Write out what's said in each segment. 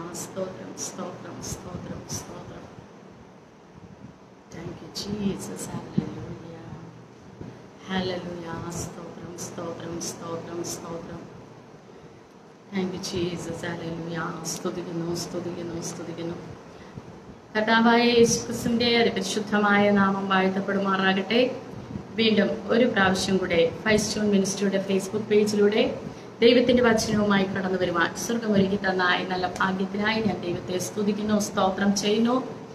സ്തോത്രം സ്തോത്രം സ്തോത്രം സ്തോത്രം thank you Jesus hallelujah hallelujah സ്തോത്രം സ്തോത്രം സ്തോത്രം സ്തോത്രം താങ്ക് യു ജീസസ് ഹല്ലേലൂയ സ്തുതിക്കുന്നു സ്തുതിക്കുന്നു സ്തുതിക്കുന്നു കർത്താവായ യേശുക്രിസ്തുവിന്റെ അതിപരിശുദ്ധമായ നാമം വാഴ്ത്തപ്പെടുമാറാകട്ടെ വീണ്ടും ഒരു പ്രാവശ്യം കൂടെ ഫൈവ് സ്റ്റോൺ മിനിസ്ട്രിയുടെ ഫേസ്ബുക്ക് പേജിലൂടെ ദൈവത്തിന്റെ വചനവുമായി കടന്നു വരുവാൻ സ്വർഗം ഒരുക്കി തന്ന ഈ നല്ല ഭാഗ്യത്തിനായി ഞാൻ ദൈവത്തെ സ്തുതിക്കുന്നു സ്തോത്രം ചെയ്യുന്നു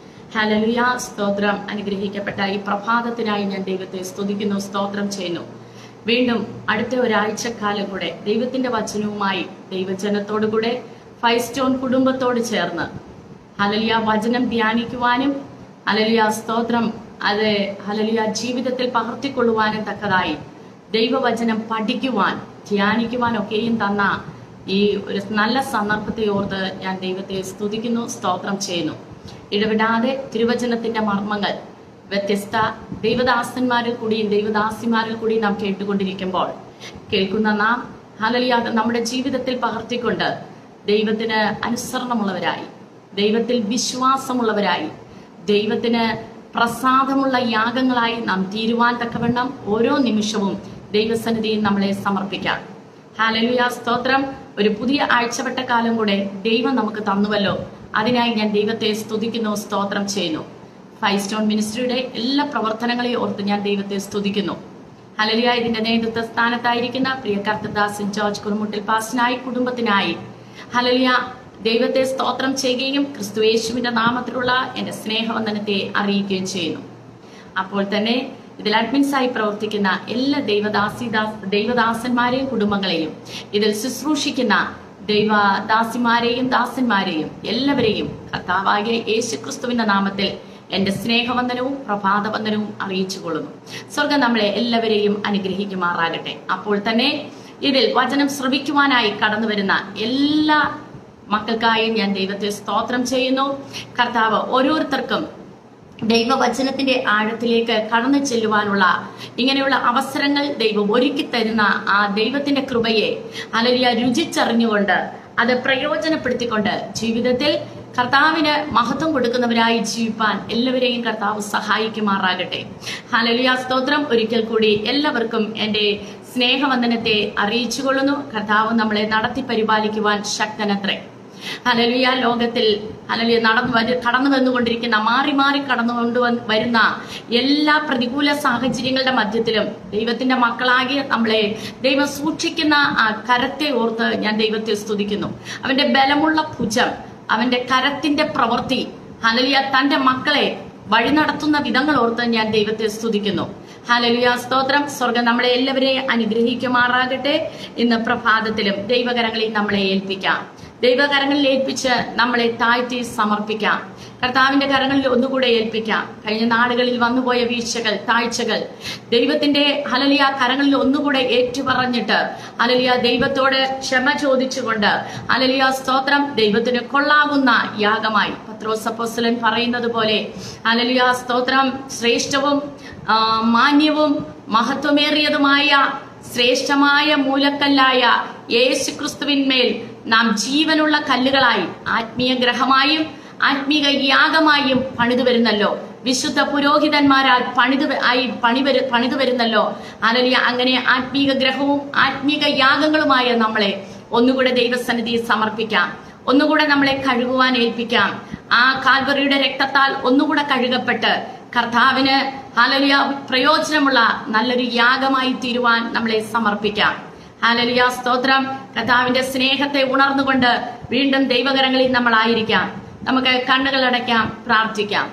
ഹലലുയ സ്തോത്രം അനുഗ്രഹിക്കപ്പെട്ട ഈ പ്രഭാതത്തിനായി ഞാൻ ദൈവത്തെ സ്തുതിക്കുന്നു സ്തോത്രം ചെയ്യുന്നു വീണ്ടും അടുത്ത ഒരാഴ്ചക്കാലം കൂടെ ദൈവത്തിന്റെ വചനവുമായി ദൈവജനത്തോടു കൂടെ ഫൈവ് സ്റ്റോൺ കുടുംബത്തോട് ചേർന്ന് ഹലലിയ വചനം ധ്യാനിക്കുവാനും ഹലലിയ സ്തോത്രം അത് ഹലലിയ ജീവിതത്തിൽ പകർത്തിക്കൊള്ളുവാനും തക്കതായി ദൈവവചനം പഠിക്കുവാൻ ധ്യാനിക്കുവാൻ ഒക്കെയും തന്ന ഈ ഒരു നല്ല സന്ദർഭത്തെ ഓർത്ത് ഞാൻ ദൈവത്തെ സ്തുതിക്കുന്നു സ്തോത്രം ചെയ്യുന്നു ഇടപെടാതെ തിരുവചനത്തിന്റെ മർമ്മങ്ങൾ വ്യത്യസ്ത ദൈവദാസന്മാരിൽ കൂടിയും ദൈവദാസിമാരിൽ കൂടിയും നാം കേട്ടുകൊണ്ടിരിക്കുമ്പോൾ കേൾക്കുന്ന നാം ഹലലിയ അത് നമ്മുടെ ജീവിതത്തിൽ പകർത്തിക്കൊണ്ട് ദൈവത്തിന് അനുസരണമുള്ളവരായി ദൈവത്തിൽ വിശ്വാസമുള്ളവരായി ദൈവത്തിന് പ്രസാദമുള്ള യാഗങ്ങളായി നാം തീരുവാൻ തക്കവണ്ണം ഓരോ നിമിഷവും ദൈവസന്നിധിയിൽ നമ്മളെ സമർപ്പിക്കാം ഹാലലുയ സ്തോത്രം ഒരു പുതിയ ആഴ്ചവട്ട കാലം കൂടെ ദൈവം നമുക്ക് തന്നുവല്ലോ അതിനായി ഞാൻ ദൈവത്തെ സ്തുതിക്കുന്നു സ്തോത്രം ചെയ്യുന്നു ഫൈവ് സ്റ്റോൺ മിനിസ്ട്രിയുടെ എല്ലാ പ്രവർത്തനങ്ങളെയും ഓർത്ത് ഞാൻ ദൈവത്തെ സ്തുതിക്കുന്നു ഹലലിയ ഇതിന്റെ നേതൃത്വ സ്ഥാനത്തായിരിക്കുന്ന പ്രിയ കർത്തദാസൻ ജോർജ് കുറുമുട്ടിൽ പാസിനായി കുടുംബത്തിനായി ഹലലിയ ദൈവത്തെ സ്തോത്രം ചെയ്യുകയും ക്രിസ്തു യേശുവിന്റെ നാമത്തിലുള്ള എന്റെ സ്നേഹവന്ദനത്തെ അറിയിക്കുകയും ചെയ്യുന്നു അപ്പോൾ തന്നെ ഇതിൽ അഡ്മിൻസായി പ്രവർത്തിക്കുന്ന എല്ലാ ദൈവദാസിദാസ് ദൈവദാസന്മാരെയും കുടുംബങ്ങളെയും ഇതിൽ ശുശ്രൂഷിക്കുന്ന ദൈവദാസിമാരെയും ദാസന്മാരെയും എല്ലാവരെയും കർത്താവായ യേശു ക്രിസ്തുവിന്റെ നാമത്തിൽ എന്റെ സ്നേഹവന്ദനവും പ്രഭാതവന്ദനവും അറിയിച്ചു കൊള്ളുന്നു സ്വർഗം നമ്മളെ എല്ലാവരെയും അനുഗ്രഹിക്കുമാറാകട്ടെ അപ്പോൾ തന്നെ ഇതിൽ വചനം ശ്രവിക്കുവാനായി കടന്നു വരുന്ന എല്ലാ മക്കൾക്കായി ഞാൻ ദൈവത്തെ സ്തോത്രം ചെയ്യുന്നു കർത്താവ് ഓരോരുത്തർക്കും ദൈവവചനത്തിന്റെ ആഴത്തിലേക്ക് കടന്നു ചെല്ലുവാനുള്ള ഇങ്ങനെയുള്ള അവസരങ്ങൾ ദൈവം ഒരുക്കി തരുന്ന ആ ദൈവത്തിന്റെ കൃപയെ അലരിയ രുചിച്ചറിഞ്ഞുകൊണ്ട് അത് പ്രയോജനപ്പെടുത്തിക്കൊണ്ട് ജീവിതത്തിൽ കർത്താവിന് മഹത്വം കൊടുക്കുന്നവരായി ജീവിപ്പാൻ എല്ലാവരെയും കർത്താവ് സഹായിക്കുമാറാകട്ടെ ഹലലിയ സ്തോത്രം ഒരിക്കൽ കൂടി എല്ലാവർക്കും എൻ്റെ സ്നേഹവന്ദനത്തെ അറിയിച്ചുകൊള്ളുന്നു കർത്താവ് നമ്മളെ നടത്തി പരിപാലിക്കുവാൻ ശക്തനത്രേ ഹലലിയ ലോകത്തിൽ ഹലലിയ നടന്നു വരു കടന്നു വന്നുകൊണ്ടിരിക്കുന്ന മാറി മാറി കടന്നുകൊണ്ട് വന്ന് വരുന്ന എല്ലാ പ്രതികൂല സാഹചര്യങ്ങളുടെ മധ്യത്തിലും ദൈവത്തിന്റെ മക്കളാകിയ നമ്മളെ ദൈവം സൂക്ഷിക്കുന്ന ആ കരത്തെ ഓർത്ത് ഞാൻ ദൈവത്തെ സ്തുതിക്കുന്നു അവന്റെ ബലമുള്ള ഭുജം അവന്റെ കരത്തിന്റെ പ്രവൃത്തി ഹലലിയ തന്റെ മക്കളെ വഴി നടത്തുന്ന വിധങ്ങൾ ഓർത്ത് ഞാൻ ദൈവത്തെ സ്തുതിക്കുന്നു ഹലലിയ സ്തോത്രം സ്വർഗം നമ്മളെ എല്ലാവരെയും അനുഗ്രഹിക്കുമാറാകട്ടെ ഇന്ന് പ്രഭാതത്തിലും ദൈവകരങ്ങളിൽ നമ്മളെ ഏൽപ്പിക്കാം ദൈവകരങ്ങളിൽ ഏൽപ്പിച്ച് നമ്മളെ താഴ്ത്തി സമർപ്പിക്കാം കർത്താവിന്റെ കരങ്ങളിൽ ഒന്നുകൂടെ ഏൽപ്പിക്കാം കഴിഞ്ഞ നാടുകളിൽ വന്നുപോയ വീഴ്ചകൾ താഴ്ചകൾ ദൈവത്തിന്റെ ഹലലിയ കരങ്ങളിൽ ഒന്നുകൂടെ ഏറ്റുപറഞ്ഞിട്ട് ഹലലിയ ദൈവത്തോട് ക്ഷമ ചോദിച്ചുകൊണ്ട് ഹലലിയ സ്തോത്രം ദൈവത്തിന് കൊള്ളാവുന്ന യാഗമായി പത്രോസപ്പോസ്ലൻ പറയുന്നത് പോലെ ഹലലിയ സ്തോത്രം ശ്രേഷ്ഠവും ആ, മാന്യവും മഹത്വമേറിയതുമായ ശ്രേഷ്ഠമായ മൂലക്കല്ലായ യേശു ക്രിസ്തുവിന്മേൽ നാം ജീവനുള്ള കല്ലുകളായി ആത്മീയ ഗ്രഹമായും ആത്മീക യാഗമായും പണിതു വരുന്നല്ലോ വിശുദ്ധ പുരോഹിതന്മാരാൽ പണിതു വ- ആയി പണി വരു പണിതു വരുന്നല്ലോ അനലിയ അങ്ങനെ ആത്മീക ഗ്രഹവും ആത്മീക യാഗങ്ങളുമായ നമ്മളെ ഒന്നുകൂടെ ദൈവസന്നിധിയിൽ സമർപ്പിക്കാം ഒന്നുകൂടെ നമ്മളെ കഴുകുവാൻ ഏൽപ്പിക്കാം ആ കാൽവറിയുടെ രക്തത്താൽ ഒന്നുകൂടെ കഴുകപ്പെട്ട് കർത്താവിന് ഹാലലിയ പ്രയോജനമുള്ള നല്ലൊരു യാഗമായി തീരുവാൻ നമ്മളെ സമർപ്പിക്കാം ഹാലലിയ സ്തോത്രം കർത്താവിന്റെ സ്നേഹത്തെ ഉണർന്നുകൊണ്ട് വീണ്ടും ദൈവകരങ്ങളിൽ നമ്മളായിരിക്കാം നമുക്ക് കണ്ണുകൾ അടയ്ക്കാം പ്രാർത്ഥിക്കാം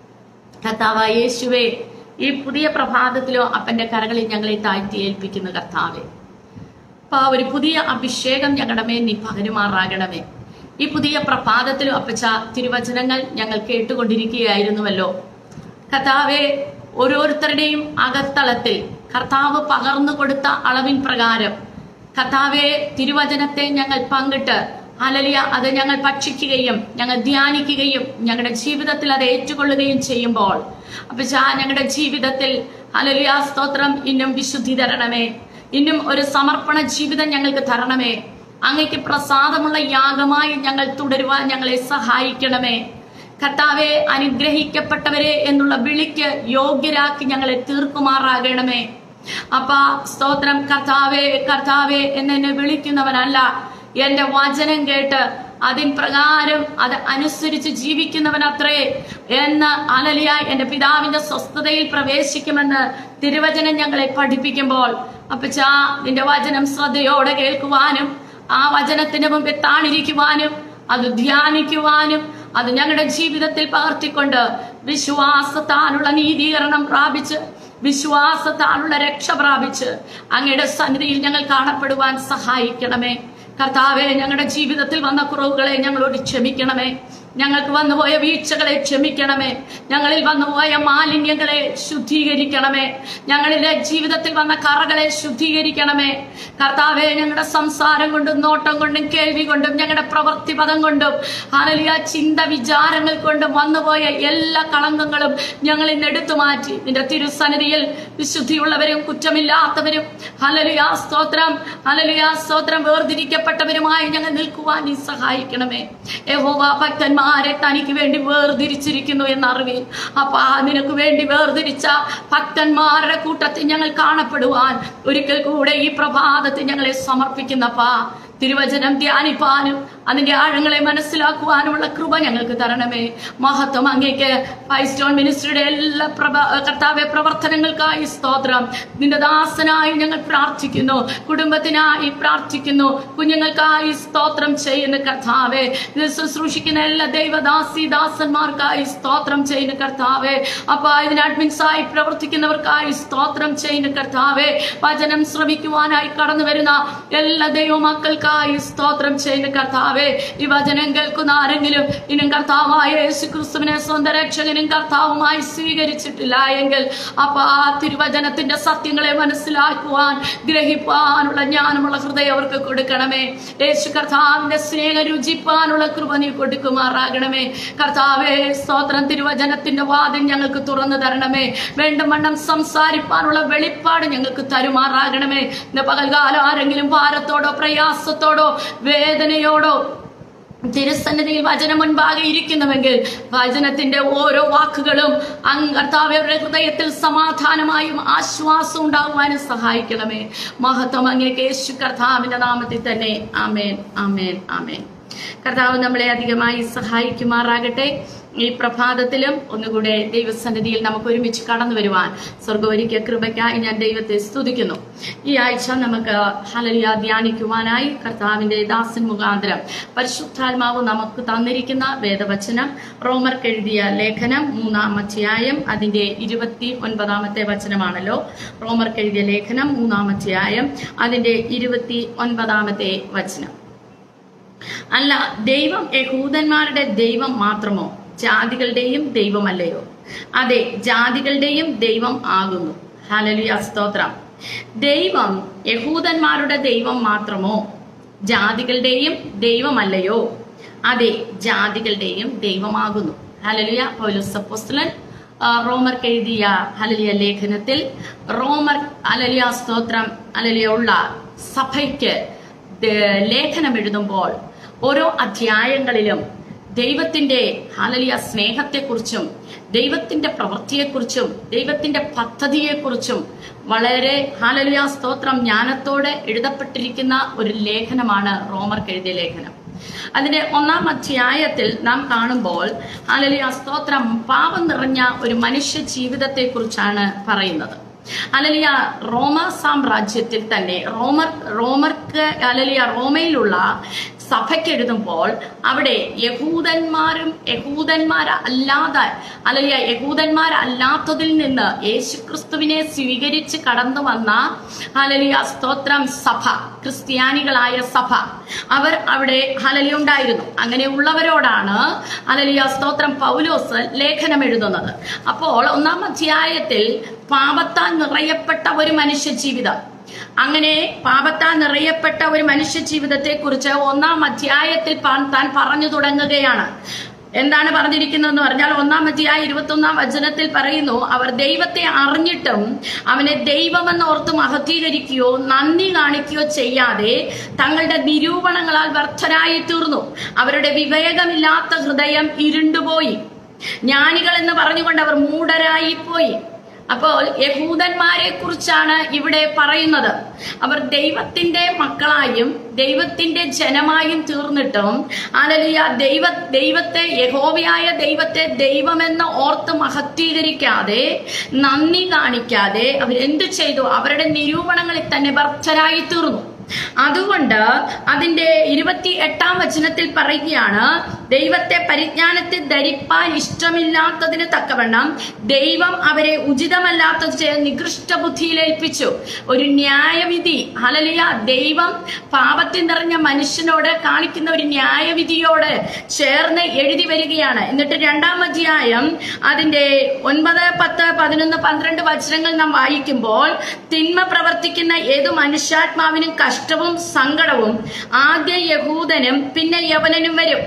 കർത്താവ് യേശുവേ ഈ പുതിയ പ്രഭാതത്തിലോ അപ്പന്റെ കരകളിൽ ഞങ്ങളെ താഴ്ത്തി ഏൽപ്പിക്കുന്ന കർത്താവേ അപ്പാ ഒരു പുതിയ അഭിഷേകം ഞങ്ങളുടെ മേൽ നീ പകരുമാറാകണമേ ഈ പുതിയ പ്രഭാതത്തിലും അപ്പച്ച തിരുവചനങ്ങൾ ഞങ്ങൾ കേട്ടുകൊണ്ടിരിക്കുകയായിരുന്നുവല്ലോ കർത്താവെ ഓരോരുത്തരുടെയും അകത്തളത്തിൽ കർത്താവ് പകർന്നു കൊടുത്ത അളവിൻ പ്രകാരം കർത്താവെ തിരുവചനത്തെ ഞങ്ങൾ പങ്കിട്ട് അലലിയ അത് ഞങ്ങൾ ഭക്ഷിക്കുകയും ഞങ്ങൾ ധ്യാനിക്കുകയും ഞങ്ങളുടെ ജീവിതത്തിൽ അത് ഏറ്റുകൊള്ളുകയും ചെയ്യുമ്പോൾ അപ്പൊ ഞങ്ങളുടെ ജീവിതത്തിൽ അലലിയ സ്തോത്രം ഇന്നും വിശുദ്ധി തരണമേ ഇന്നും ഒരു സമർപ്പണ ജീവിതം ഞങ്ങൾക്ക് തരണമേ അങ്ങയ്ക്ക് പ്രസാദമുള്ള യാഗമായി ഞങ്ങൾ തുടരുവാൻ ഞങ്ങളെ സഹായിക്കണമേ കർത്താവെ അനുഗ്രഹിക്കപ്പെട്ടവരെ എന്നുള്ള വിളിക്ക് യോഗ്യരാക്കി ഞങ്ങളെ തീർക്കുമാറാകണമേ അപ്പ സ്തോത്രം കർത്താവേ കർത്താവേ എന്നെ വിളിക്കുന്നവനല്ല എന്റെ വചനം കേട്ട് അതിൻ പ്രകാരം അത് അനുസരിച്ച് ജീവിക്കുന്നവനത്രേ എന്ന് അലലിയ എന്റെ പിതാവിന്റെ സ്വസ്ഥതയിൽ പ്രവേശിക്കുമെന്ന് തിരുവചനം ഞങ്ങളെ പഠിപ്പിക്കുമ്പോൾ അപ്പച്ചാ നിന്റെ വചനം ശ്രദ്ധയോടെ കേൾക്കുവാനും ആ വചനത്തിന് മുമ്പിൽ താണിരിക്കുവാനും അത് ധ്യാനിക്കുവാനും അത് ഞങ്ങളുടെ ജീവിതത്തിൽ പകർത്തിക്കൊണ്ട് വിശ്വാസത്താലുള്ള നീതീകരണം പ്രാപിച്ച് വിശ്വാസത്താലുള്ള രക്ഷ പ്രാപിച്ച് അങ്ങയുടെ സന്നിധിയിൽ ഞങ്ങൾ കാണപ്പെടുവാൻ സഹായിക്കണമേ കർത്താവെ ഞങ്ങളുടെ ജീവിതത്തിൽ വന്ന കുറവുകളെ ഞങ്ങളോട് ക്ഷമിക്കണമേ ഞങ്ങൾക്ക് വന്നുപോയ വീഴ്ചകളെ ക്ഷമിക്കണമേ ഞങ്ങളിൽ വന്നുപോയ മാലിന്യങ്ങളെ ശുദ്ധീകരിക്കണമേ ഞങ്ങളിലെ ജീവിതത്തിൽ വന്ന കറകളെ ശുദ്ധീകരിക്കണമേ കർത്താവെ ഞങ്ങളുടെ സംസാരം കൊണ്ടും നോട്ടം കൊണ്ടും കേൾവി കൊണ്ടും ഞങ്ങളുടെ പ്രവൃത്തി പദം കൊണ്ടും ഹാലലിയ ചിന്ത വിചാരങ്ങൾ കൊണ്ടും വന്നുപോയ എല്ലാ കളങ്കങ്ങളും ഞങ്ങൾ ഇന്ന് എടുത്തു മാറ്റി നിന്റെ തിരുസന്നിധിയിൽ വിശുദ്ധിയുള്ളവരും കുറ്റമില്ലാത്തവരും ഹലലിയ സ്തോത്രം ഹലലിയ സ്തോത്രം വേർതിരിക്കപ്പെട്ടവരുമായി ഞങ്ങൾ നിൽക്കുവാൻ നീ സഹായിക്കണമേ യഹോവ ഭക്തന്മാരെ തനിക്ക് വേണ്ടി വേർതിരിച്ചിരിക്കുന്നു എന്നറിവിൽ അപ്പാ നിനക്ക് വേണ്ടി വേർതിരിച്ച ഭക്തന്മാരുടെ കൂട്ടത്തിൽ ഞങ്ങൾ കാണപ്പെടുവാൻ ഒരിക്കൽ കൂടെ ഈ പ്രഭാതത്തിൽ ഞങ്ങളെ സമർപ്പിക്കുന്നപ്പാ തിരുവചനം ധ്യാനിപ്പാനും അതിന്റെ ആഴങ്ങളെ മനസ്സിലാക്കുവാനുമുള്ള കൃപ ഞങ്ങൾക്ക് തരണമേ മഹത്വം അങ്ങേക്ക് ഫൈവ് സ്റ്റോൺ മിനിസ്ട്രിയുടെ എല്ലാ പ്രഭ കർത്താവെ പ്രവർത്തനങ്ങൾക്കായി സ്തോത്രം നിന്റെ ദാസനായി ഞങ്ങൾ പ്രാർത്ഥിക്കുന്നു കുടുംബത്തിനായി പ്രാർത്ഥിക്കുന്നു കുഞ്ഞുങ്ങൾക്കായി സ്തോത്രം ചെയ്യുന്ന കർത്താവെ ഇത് ശുശ്രൂഷിക്കുന്ന എല്ലാ ദൈവദാസി ദാസന്മാർക്കായി സ്തോത്രം ചെയ്യുന്ന കർത്താവെ അപ്പൊ ഇതിന് അഡ്മിൻസായി പ്രവർത്തിക്കുന്നവർക്കായി സ്തോത്രം ചെയ്യുന്ന കർത്താവെ വചനം ശ്രമിക്കുവാനായി കടന്നു വരുന്ന എല്ലാ ദൈവമക്കൾക്കായി സ്തോത്രം ചെയ്യുന്ന കർത്താവെ ഈ വചനം കേൾക്കുന്ന ആരെങ്കിലും ഇനും കർത്താവായ യേശു ക്രിസ്തുവിനെ സ്വന്തം രക്ഷകനും കർത്താവുമായി സ്വീകരിച്ചിട്ടില്ല എങ്കിൽ അപ്പൊ ആ തിരുവചനത്തിന്റെ സത്യങ്ങളെ മനസ്സിലാക്കുവാൻ ഗ്രഹിപ്പാനുള്ള ജ്ഞാനമുള്ള ഹൃദയം അവർക്ക് കൊടുക്കണമേ യേശു കർത്താവിന്റെ സ്നേഹം രുചിപ്പാനുള്ള കൃപ നീ കൊടുക്കുമാറാകണമേ കർത്താവേ സ്തോത്രം തിരുവചനത്തിന്റെ വാതിൽ ഞങ്ങൾക്ക് തുറന്നു തരണമേ വേണ്ടവണ്ണം സംസാരിപ്പാനുള്ള വെളിപ്പാട് ഞങ്ങൾക്ക് തരുമാറാകണമേ ഇന്ന് പകൽകാലം ആരെങ്കിലും ഭാരത്തോടോ പ്രയാസത്തോടോ വേദനയോടോ തിരുസന്നിധിയിൽ വചനം മുൻപാകെ ഇരിക്കുന്നുവെങ്കിൽ വചനത്തിന്റെ ഓരോ വാക്കുകളും അങ്ങ് കർത്താവ് അവരുടെ ഹൃദയത്തിൽ സമാധാനമായും ആശ്വാസം ഉണ്ടാകുവാനും സഹായിക്കണമേ മഹത്വം അങ്ങേക്ക് യേശു കർത്താവിന്റെ നാമത്തിൽ തന്നെ ആമേൻ ആമേൻ ആമേൻ കർത്താവ് നമ്മളെ അധികമായി സഹായിക്കുമാറാകട്ടെ ഈ പ്രഭാതത്തിലും ഒന്നുകൂടെ ദൈവസന്നിധിയിൽ നമുക്ക് ഒരുമിച്ച് കടന്നു വരുവാൻ സ്വർഗോരിക്ക കൃപയ്ക്കായി ഞാൻ ദൈവത്തെ സ്തുതിക്കുന്നു ഈ ആഴ്ച നമുക്ക് ഹലലിയ ധ്യാനിക്കുവാനായി കർത്താവിന്റെ ദാസൻ മുഖാന്തരം പരിശുദ്ധാത്മാവ് നമുക്ക് തന്നിരിക്കുന്ന വേദവചനം റോമർക്ക് എഴുതിയ ലേഖനം മൂന്നാം അധ്യായം അതിന്റെ ഇരുപത്തി ഒൻപതാമത്തെ വചനമാണല്ലോ റോമർക്ക് എഴുതിയ ലേഖനം മൂന്നാം അധ്യായം അതിന്റെ ഇരുപത്തി ഒൻപതാമത്തെ വചനം അല്ല ദൈവം യഹൂദന്മാരുടെ ദൈവം മാത്രമോ ജാതികളുടെയും ദൈവമല്ലയോ അതെ ജാതികളുടെയും ദൈവം ആകുന്നു ഹലലിയ സ്തോത്രം ദൈവം യഹൂദന്മാരുടെ ദൈവം മാത്രമോ ജാതികളുടെയും ദൈവമല്ലയോ അതെ ജാതികളുടെയും ദൈവമാകുന്നു ഹലലിയ പൗലുസപ്പോസ്തലൻ റോമർക്ക് എഴുതിയ ഹലലിയ ലേഖനത്തിൽ റോമർ അലലിയ സ്തോത്രം അലലിയ ഉള്ള സഭയ്ക്ക് ദ- ലേഖനം എഴുതുമ്പോൾ ഓരോ അധ്യായങ്ങളിലും ദൈവത്തിന്റെ ഹാലലിയ സ്നേഹത്തെക്കുറിച്ചും ദൈവത്തിന്റെ പ്രവൃത്തിയെക്കുറിച്ചും ദൈവത്തിന്റെ പദ്ധതിയെക്കുറിച്ചും വളരെ ഹാലലിയ സ്തോത്രം ജ്ഞാനത്തോടെ എഴുതപ്പെട്ടിരിക്കുന്ന ഒരു ലേഖനമാണ് റോമർക്ക് എഴുതിയ ലേഖനം അതിന്റെ ഒന്നാം അധ്യായത്തിൽ നാം കാണുമ്പോൾ ഹാലലിയ സ്തോത്രം പാപം നിറഞ്ഞ ഒരു മനുഷ്യ ജീവിതത്തെ കുറിച്ചാണ് പറയുന്നത് അലലിയ റോമ സാമ്രാജ്യത്തിൽ തന്നെ റോമർ റോമർക്ക് അലലിയ റോമയിലുള്ള സഭയ്ക്ക് എഴുതുമ്പോൾ അവിടെ യഹൂദന്മാരും യഹൂദന്മാർ അല്ലാതെ അലലിയ യഹൂദന്മാരല്ലാത്തതിൽ നിന്ന് യേശുക്രിസ്തുവിനെ സ്വീകരിച്ച് കടന്നു വന്ന അലലിയ സ്തോത്രം സഭ ക്രിസ്ത്യാനികളായ സഭ അവർ അവിടെ ഹലലി ഉണ്ടായിരുന്നു അങ്ങനെ ഉള്ളവരോടാണ് ഹലലിയ സ്തോത്രം പൗലോസ് ലേഖനം എഴുതുന്നത് അപ്പോൾ ഒന്നാം അധ്യായത്തിൽ പാപത്താൽ നിറയപ്പെട്ട ഒരു മനുഷ്യ ജീവിതം അങ്ങനെ പാപത്താൽ നിറയപ്പെട്ട ഒരു മനുഷ്യ ജീവിതത്തെ കുറിച്ച് ഒന്നാം അധ്യായത്തിൽ പാ- താൻ പറഞ്ഞു തുടങ്ങുകയാണ് എന്താണ് പറഞ്ഞിരിക്കുന്നതെന്ന് പറഞ്ഞാൽ ഒന്നാം അധ്യായ ഇരുപത്തി ഒന്നാം വചനത്തിൽ പറയുന്നു അവർ ദൈവത്തെ അറിഞ്ഞിട്ടും അവനെ ദൈവമെന്ന് ഓർത്ത് മഹത്വീകരിക്കുകയോ നന്ദി കാണിക്കുകയോ ചെയ്യാതെ തങ്ങളുടെ നിരൂപണങ്ങളാൽ വ്യർത്ഥരായി തീർന്നു അവരുടെ വിവേകമില്ലാത്ത ഹൃദയം ഇരുണ്ടുപോയി ജ്ഞാനികൾ എന്ന് പറഞ്ഞുകൊണ്ട് അവർ മൂഢരായി പോയി അപ്പോൾ യഹൂദന്മാരെ കുറിച്ചാണ് ഇവിടെ പറയുന്നത് അവർ ദൈവത്തിന്റെ മക്കളായും ദൈവത്തിന്റെ ജനമായും തീർന്നിട്ടും അലലിയ ദൈവ ദൈവത്തെ യഹോവയായ ദൈവത്തെ ദൈവമെന്ന് ഓർത്ത് മഹത്വീകരിക്കാതെ നന്ദി കാണിക്കാതെ അവരെന്തു ചെയ്തു അവരുടെ നിരൂപണങ്ങളിൽ തന്നെ ഭർത്തരായി തീർന്നു അതുകൊണ്ട് അതിന്റെ ഇരുപത്തി എട്ടാം വചനത്തിൽ പറയുകയാണ് ദൈവത്തെ പരിജ്ഞാനത്തിൽ ധരിപ്പാൻ ഇഷ്ടമില്ലാത്തതിന് തക്കവണ്ണം ദൈവം അവരെ ഉചിതമല്ലാത്തത് ചെയ്ത് നികൃഷ്ട ബുദ്ധിയിൽ ഏൽപ്പിച്ചു ഒരു ന്യായവിധി ഹലലിയ ദൈവം പാപത്തിൽ നിറഞ്ഞ മനുഷ്യനോട് കാണിക്കുന്ന ഒരു ന്യായവിധിയോട് ചേർന്ന് എഴുതി വരികയാണ് എന്നിട്ട് രണ്ടാം അധ്യായം അതിന്റെ ഒൻപത് പത്ത് പതിനൊന്ന് പന്ത്രണ്ട് വചനങ്ങൾ നാം വായിക്കുമ്പോൾ തിന്മ പ്രവർത്തിക്കുന്ന ഏതു മനുഷ്യാത്മാവിനും കഷ്ടവും സങ്കടവും ആദ്യ യഹൂദനും പിന്നെ യവനനും വരും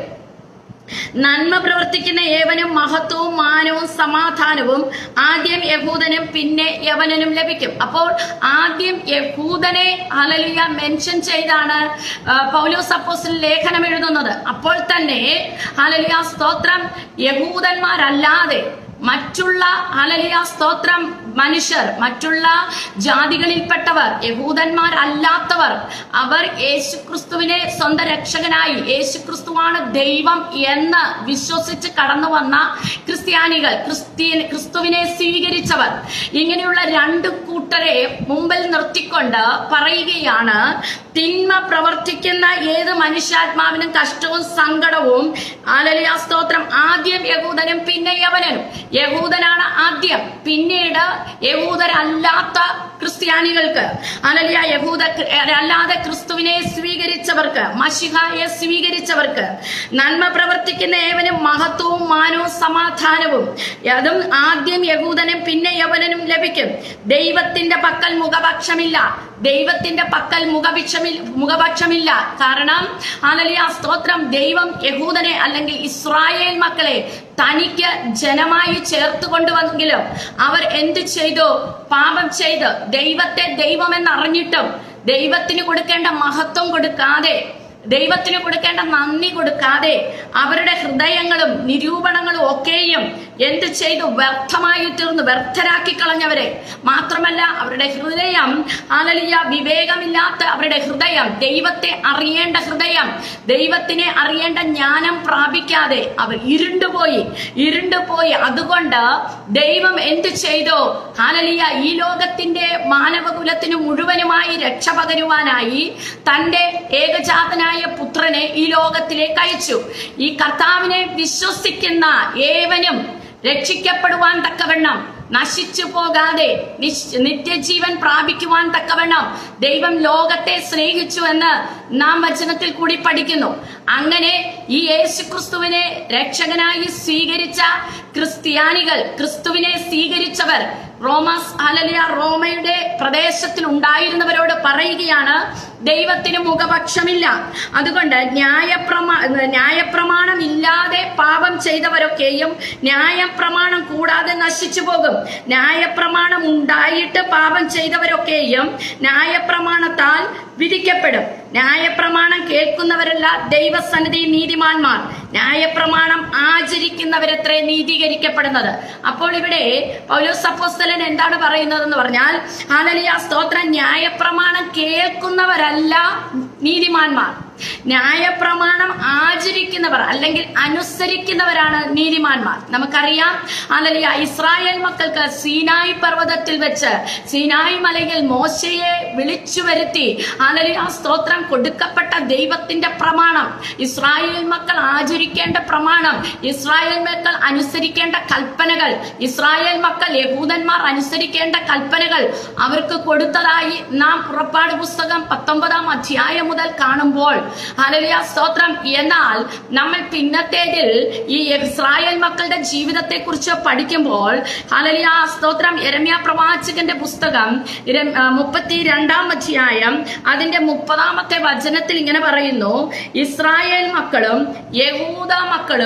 നന്മ പ്രവർത്തിക്കുന്ന ഏവനും മഹത്വവും മാനവും സമാധാനവും ആദ്യം യഹൂദനും പിന്നെ യവനനും ലഭിക്കും അപ്പോൾ ആദ്യം യഹൂദനെ ഹലലിയ മെൻഷൻ ചെയ്താണ് ആ, പൗലോസ് അപ്പോസ്തലൻ ലേഖനം എഴുതുന്നത് അപ്പോൾ തന്നെ ഹലലിയ സ്തോത്രം യഹൂദന്മാരല്ലാതെ മറ്റുള്ള ഹലലിയ സ്തോത്രം മനുഷ്യർ മറ്റുള്ള ജാതികളിൽപ്പെട്ടവർ യഹൂദന്മാരല്ലാത്തവർ അവർ യേശുക്രിസ്തുവിനെ സ്വന്തം രക്ഷകനായി യേശുക്രിസ്തുവാണ് ദൈവം എന്ന് വിശ്വസിച്ച് കടന്നു വന്ന ക്രിസ്ത്യാനികൾ ക്രിസ്ത്യൻ ക്രിസ്തുവിനെ സ്വീകരിച്ചവർ ഇങ്ങനെയുള്ള രണ്ട് കൂട്ടരെ മുമ്പിൽ നിർത്തിക്കൊണ്ട് പറയുകയാണ് തിന്മ പ്രവർത്തിക്കുന്ന ഏത് മനുഷ്യാത്മാവിനും കഷ്ടവും സങ്കടവും ആലലിയ സ്തോത്രം ആദ്യം യഹൂദനും പിന്നെ യവനനും യഹൂദനാണ് ആദ്യം പിന്നീട് യഹൂദരല്ലാത്ത ക്രിസ്ത്യാനികൾക്ക് അലലിയ യഹൂദ അല്ലാതെ ക്രിസ്തുവിനെ സ്വീകരിച്ചവർക്ക് മഷിഹായെ സ്വീകരിച്ചവർക്ക് നന്മ പ്രവർത്തിക്കുന്ന ഏവനും മഹത്വവും മാനവും സമാധാനവും അതും ആദ്യം യഹൂദനും പിന്നെ യവനനും ലഭിക്കും ദൈവത്തിന്റെ പക്കൽ മുഖപക്ഷമില്ല ദൈവത്തിന്റെ പക്കൽ മുഖപക്ഷമില്ല മുഖപക്ഷമില്ല കാരണം അലലിയ സ്തോത്രം ദൈവം യഹൂദനെ അല്ലെങ്കിൽ ഇസ്രായേൽ മക്കളെ തനിക്ക് ജനമായി ചേർത്ത് കൊണ്ടുവന്നെങ്കിലും അവർ എന്ത് ചെയ്തു പാപം ചെയ്ത് ദൈവത്തെ ദൈവമെന്ന് അറിഞ്ഞിട്ടും ദൈവത്തിന് കൊടുക്കേണ്ട മഹത്വം കൊടുക്കാതെ ദൈവത്തിന് കൊടുക്കേണ്ട നന്ദി കൊടുക്കാതെ അവരുടെ ഹൃദയങ്ങളും നിരൂപണങ്ങളും ഒക്കെയും എന്ത് ചെയ്തു വ്യർത്ഥമായി തീർന്നു വ്യർത്ഥരാക്കി കളഞ്ഞവരെ മാത്രമല്ല അവരുടെ ഹൃദയം അലലിയ വിവേകമില്ലാത്ത അവരുടെ ഹൃദയം ദൈവത്തെ അറിയേണ്ട ഹൃദയം ദൈവത്തിനെ അറിയേണ്ട ജ്ഞാനം പ്രാപിക്കാതെ അവർ ഇരുണ്ടുപോയി ഇരുണ്ടുപോയി അതുകൊണ്ട് ദൈവം എന്ത് ചെയ്തു ഹാലലിയ ഈ ലോകത്തിന്റെ മാനവകുലത്തിന് മുഴുവനുമായി രക്ഷ പകരുവാനായി തന്റെ ഏകജാതനായ പുത്രനെ ഈ ലോകത്തിലേക്ക് അയച്ചു ഈ കർത്താവിനെ വിശ്വസിക്കുന്ന ഏവനും രക്ഷിക്കപ്പെടുവാൻ തക്കവണ്ണം നശിച്ചു പോകാതെ നിശ്- നിത്യജീവൻ പ്രാപിക്കുവാൻ തക്കവണ്ണം ദൈവം ലോകത്തെ സ്നേഹിച്ചു എന്ന് നാം വചനത്തിൽ കൂടി പഠിക്കുന്നു അങ്ങനെ ഈ യേശുക്രിസ്തുവിനെ രക്ഷകനായി സ്വീകരിച്ച ക്രിസ്ത്യാനികൾ ക്രിസ്തുവിനെ സ്വീകരിച്ചവർ റോമാസ് അലലിയ റോമയുടെ പ്രദേശത്തിൽ ഉണ്ടായിരുന്നവരോട് പറയുകയാണ് ദൈവത്തിന് മുഖപക്ഷമില്ല അതുകൊണ്ട് ന്യായപ്രമാ ന്യായപ്രമാണം ഇല്ലാതെ പാപം ചെയ്തവരൊക്കെയും ന്യായപ്രമാണം കൂടാതെ നശിച്ചു പോകും ന്യായപ്രമാണം ഉണ്ടായിട്ട് പാപം ചെയ്തവരൊക്കെയും ന്യായപ്രമാണത്താൽ വിധിക്കപ്പെടും ന്യായപ്രമാണം കേൾക്കുന്നവരല്ല ദൈവസന്നിധി നീതിമാന്മാർ ന്യായപ്രമാണം ആചരിക്കുന്നവരത്രേ നീതീകരിക്കപ്പെടുന്നത് അപ്പോൾ ഇവിടെ പൗലോസ് അപ്പോസ്തലൻ എന്താണ് പറയുന്നതെന്ന് പറഞ്ഞാൽ ഹാലലിയ സ്തോത്രം ന്യായപ്രമാണം കേൾക്കുന്നവരല്ല നീതിമാന്മാർ ന്യായപ്രമാണം ആചരിക്കുന്നവർ അല്ലെങ്കിൽ അനുസരിക്കുന്നവരാണ് നീതിമാന്മാർ നമുക്കറിയാം അലലിയ ഇസ്രായേൽ മക്കൾക്ക് സീനായി പർവ്വതത്തിൽ വെച്ച് സീനായി മലയിൽ മോശയെ വിളിച്ചു വരുത്തി അലലിയ സ്തോത്രം കൊടുക്കപ്പെട്ട ദൈവത്തിന്റെ പ്രമാണം ഇസ്രായേൽ മക്കൾ ആചരിക്കേണ്ട പ്രമാണം ഇസ്രായേൽ മക്കൾ അനുസരിക്കേണ്ട കൽപ്പനകൾ ഇസ്രായേൽ മക്കൾ യഹൂദന്മാർ അനുസരിക്കേണ്ട കൽപ്പനകൾ അവർക്ക് കൊടുത്തതായി നാം പുറപ്പാട് പുസ്തകം പത്തൊമ്പതാം അധ്യായം മുതൽ കാണുമ്പോൾ ഹലലിയ സ്തോത്രം എന്നാൽ നമ്മൾ പിന്നത്തേതിൽ ഈ ഇസ്രായേൽ മക്കളുടെ ജീവിതത്തെ കുറിച്ച് പഠിക്കുമ്പോൾ ഹലലിയ സ്തോത്രം എരമ്യ പ്രവാചകന്റെ പുസ്തകം ഇരം- ആ, മുപ്പത്തി രണ്ടാം അധ്യായം അതിന്റെ മുപ്പതാമത്തെ വചനത്തിൽ ഇങ്ങനെ പറയുന്നു ഇസ്രായേൽ മക്കളും യഹൂദ മക്കളും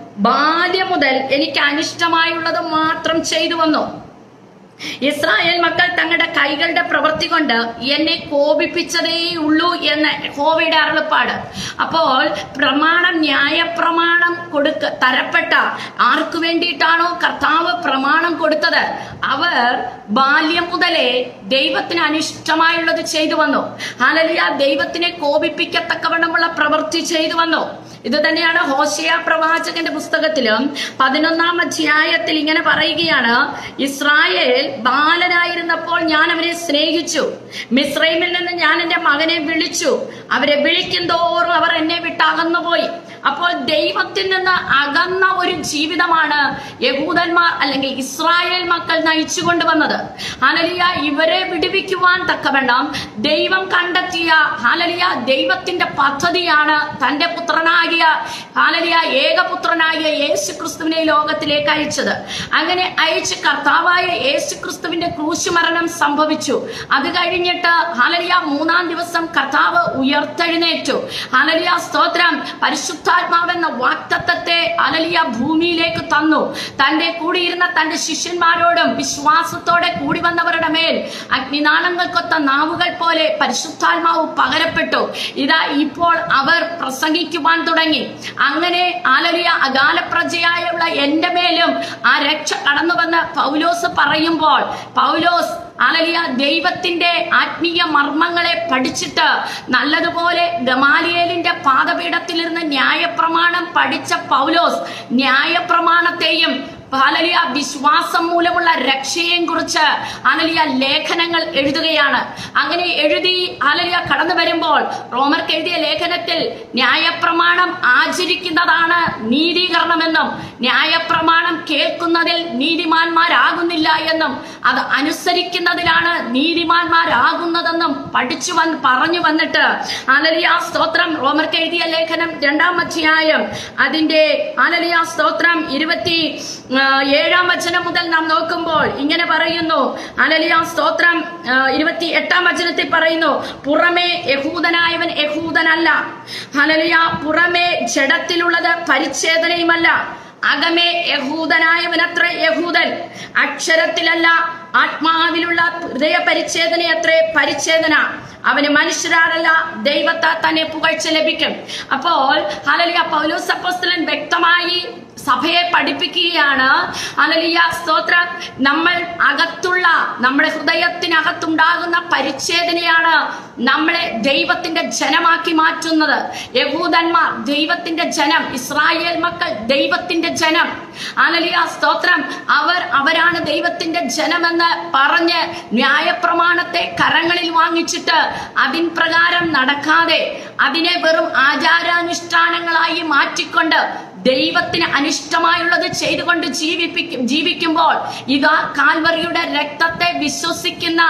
ബാല്യം മുതൽ എനിക്ക് അനിഷ്ടമായുള്ളത് മാത്രം ചെയ്തു വന്നു ഇസ്രായേൽ മക്കൾ തങ്ങളുടെ കൈകളുടെ പ്രവൃത്തി കൊണ്ട് എന്നെ കോപിപ്പിച്ചതേ ഉള്ളൂ എന്ന് ഹോവയുടെ അരുളപ്പാട് അപ്പോൾ പ്രമാണം ന്യായപ്രമാണം കൊടുക്ക തരപ്പെട്ട ആർക്കു വേണ്ടിയിട്ടാണോ കർത്താവ് പ്രമാണം കൊടുത്തത് അവർ ബാല്യം മുതലേ ദൈവത്തിന് അനിഷ്ടമായുള്ളത് ചെയ്തു വന്നു ഹാലലിയ ദൈവത്തിനെ കോപിപ്പിക്കത്തക്കവണ്ണമുള്ള പ്രവൃത്തി ചെയ്തു വന്നു ഇത് തന്നെയാണ് ഹോശയ പ്രവാചകന്റെ പുസ്തകത്തിലും പതിനൊന്നാം അധ്യായത്തിൽ ഇങ്ങനെ പറയുകയാണ് ഇസ്രായേൽ ബാലനായിരുന്നപ്പോൾ ഞാൻ അവരെ സ്നേഹിച്ചു മിസ്രൈമിൽ നിന്ന് ഞാൻ എന്റെ മകനെ വിളിച്ചു അവരെ വിളിക്കും തോറും അവർ എന്നെ വിട്ടകന്നുപോയി അപ്പോൾ ദൈവത്തിൽ നിന്ന് അകന്ന ഒരു ജീവിതമാണ് യഹൂദന്മാർ അല്ലെങ്കിൽ ഇസ്രായേൽ മക്കൾ നയിച്ചു കൊണ്ടുവന്നത് ഹാലലിയ ഇവരെ വിടുവിക്കുവാൻ തക്കവണ്ണം ദൈവം കണ്ടെത്തിയ ഹാലലിയ ദൈവത്തിന്റെ പദ്ധതിയാണ് തന്റെ പുത്രനാകിയ ഹാലലിയ ഏകപുത്രനാകിയ യേശു ക്രിസ്തുവിനെ ഈ ലോകത്തിലേക്ക് അയച്ചത് അങ്ങനെ അയച്ച് കർത്താവായ യേശു ക്രിസ്തുവിന്റെ ക്രൂശ് മരണം സംഭവിച്ചു അത് കഴിഞ്ഞിട്ട് ഹാലലിയ മൂന്നാം ദിവസം കർത്താവ് ഉയർത്തെഴുന്നേറ്റു ഹാലലിയ സ്തോത്രം പരിശുദ്ധാത്മാവെന്ന വാക്തത്വത്തെ ഹാലലിയ ഭൂമിയിലേക്ക് തന്നു തന്റെ കൂടിയിരുന്ന തന്റെ ശിഷ്യന്മാരോടും വിശ്വാസത്തോടെ കൂടി വന്നവരുടെ മേൽ അഗ്നിനാളങ്ങൾക്കൊത്ത നാവുകൾ പോലെ പരിശുദ്ധാത്മാവ് പകരപ്പെട്ടു ഇതാ ഇപ്പോൾ അവർ പ്രസംഗിക്കുവാൻ തുടങ്ങി അങ്ങനെ ആലലിയ അകാലപ്രജയായുള്ള എന്റെ മേലും ആ രക്ഷ കടന്നുവന്ന് പൗലോസ് പറയുമ്പോൾ പൗലോസ് ആലലിയ ദൈവത്തിന്റെ ആത്മീയ മർമ്മങ്ങളെ പഠിച്ചിട്ട് നല്ലതുപോലെ ഗമാലിയേലിന്റെ പാദപീഠത്തിലിരുന്ന് ന്യായപ്രമാണം പഠിച്ച പൗലോസ് ന്യായപ്രമാണത്തെയും ഹാലലിയ വിശ്വാസം മൂലമുള്ള രക്ഷയെയും കുറിച്ച് ഹാലലിയ ലേഖനങ്ങൾ എഴുതുകയാണ് അങ്ങനെ എഴുതി ഹാലലിയ കടന്നു വരുമ്പോൾ റോമർക്ക് എഴുതിയ ലേഖനത്തിൽ ന്യായപ്രമാണം ആചരിക്കുന്നതാണ് നീതീകരണമെന്നും ന്യായപ്രമാണം കേൾക്കുന്നതിൽ നീതിമാന്മാരാകുന്നില്ല എന്നും അത് അനുസരിക്കുന്നതിലാണ് നീതിമാന്മാരാകുന്നതെന്നും പഠിച്ചു വന്ന് പറഞ്ഞു വന്നിട്ട് ഹാലലിയ സ്തോത്രം റോമർക്ക് എഴുതിയ ലേഖനം രണ്ടാം അധ്യായം അതിന്റെ ഹാലലിയ സ്തോത്രം ഇരുപത്തി ആ, ഏഴാം വചനം മുതൽ നാം നോക്കുമ്പോൾ ഇങ്ങനെ പറയുന്നു അലലിയ സ്തോത്രം ആ, ഇരുപത്തി എട്ടാം വചനത്തിൽ പറയുന്നു പുറമേ യഹൂദനായവൻ യഹൂദനല്ല ഹലലിയ പുറമേ ജഡത്തിലുള്ളത് പരിച്ഛേദനയുമല്ല അകമേ യഹൂദനായവനത്ര യഹൂദൻ അക്ഷരത്തിലല്ല ആത്മാവിലുള്ള ഹൃദയ പരിച്ഛേദന അത്രേ പരിച്ഛേദന അവന് മനുഷ്യരാലല്ല ദൈവത്താൽ തന്നെ പുകഴ്ച ലഭിക്കും അപ്പോൾ ഹലലിയ പൗലോസ് അപ്പോസ്തലൻ വ്യക്തമായി സഭയെ പഠിപ്പിക്കുകയാണ് അലലിയ സ്തോത്ര നമ്മൾ അകത്തുള്ള നമ്മുടെ ഹൃദയത്തിനകത്തുണ്ടാകുന്ന പരിച്ഛേദനയാണ് നമ്മളെ ദൈവത്തിന്റെ ജനമാക്കി മാറ്റുന്നത് യഹൂദന്മാർ ദൈവത്തിന്റെ ജനം ഇസ്രായേൽ മക്കൾ ദൈവത്തിന്റെ ജനം അലലിയ സ്തോത്രം അവർ അവരാണ് ദൈവത്തിന്റെ ജനമെന്ന് പറഞ്ഞ് ന്യായപ്രമാണത്തെ കരങ്ങളിൽ വാങ്ങിച്ചിട്ട് അതിൻ പ്രകാരം നടക്കാതെ അതിനെ വെറും ആചാരാനുഷ്ഠാനങ്ങളായി മാറ്റിക്കൊണ്ട് ദൈവത്തിന് അനിഷ്ടമായുള്ളത് ചെയ്തുകൊണ്ട് ജീവിപ്പിക്കും ജീവിക്കുമ്പോൾ ഇതാ കാൽവറിയുടെ രക്തത്തെ വിശ്വസിക്കുന്ന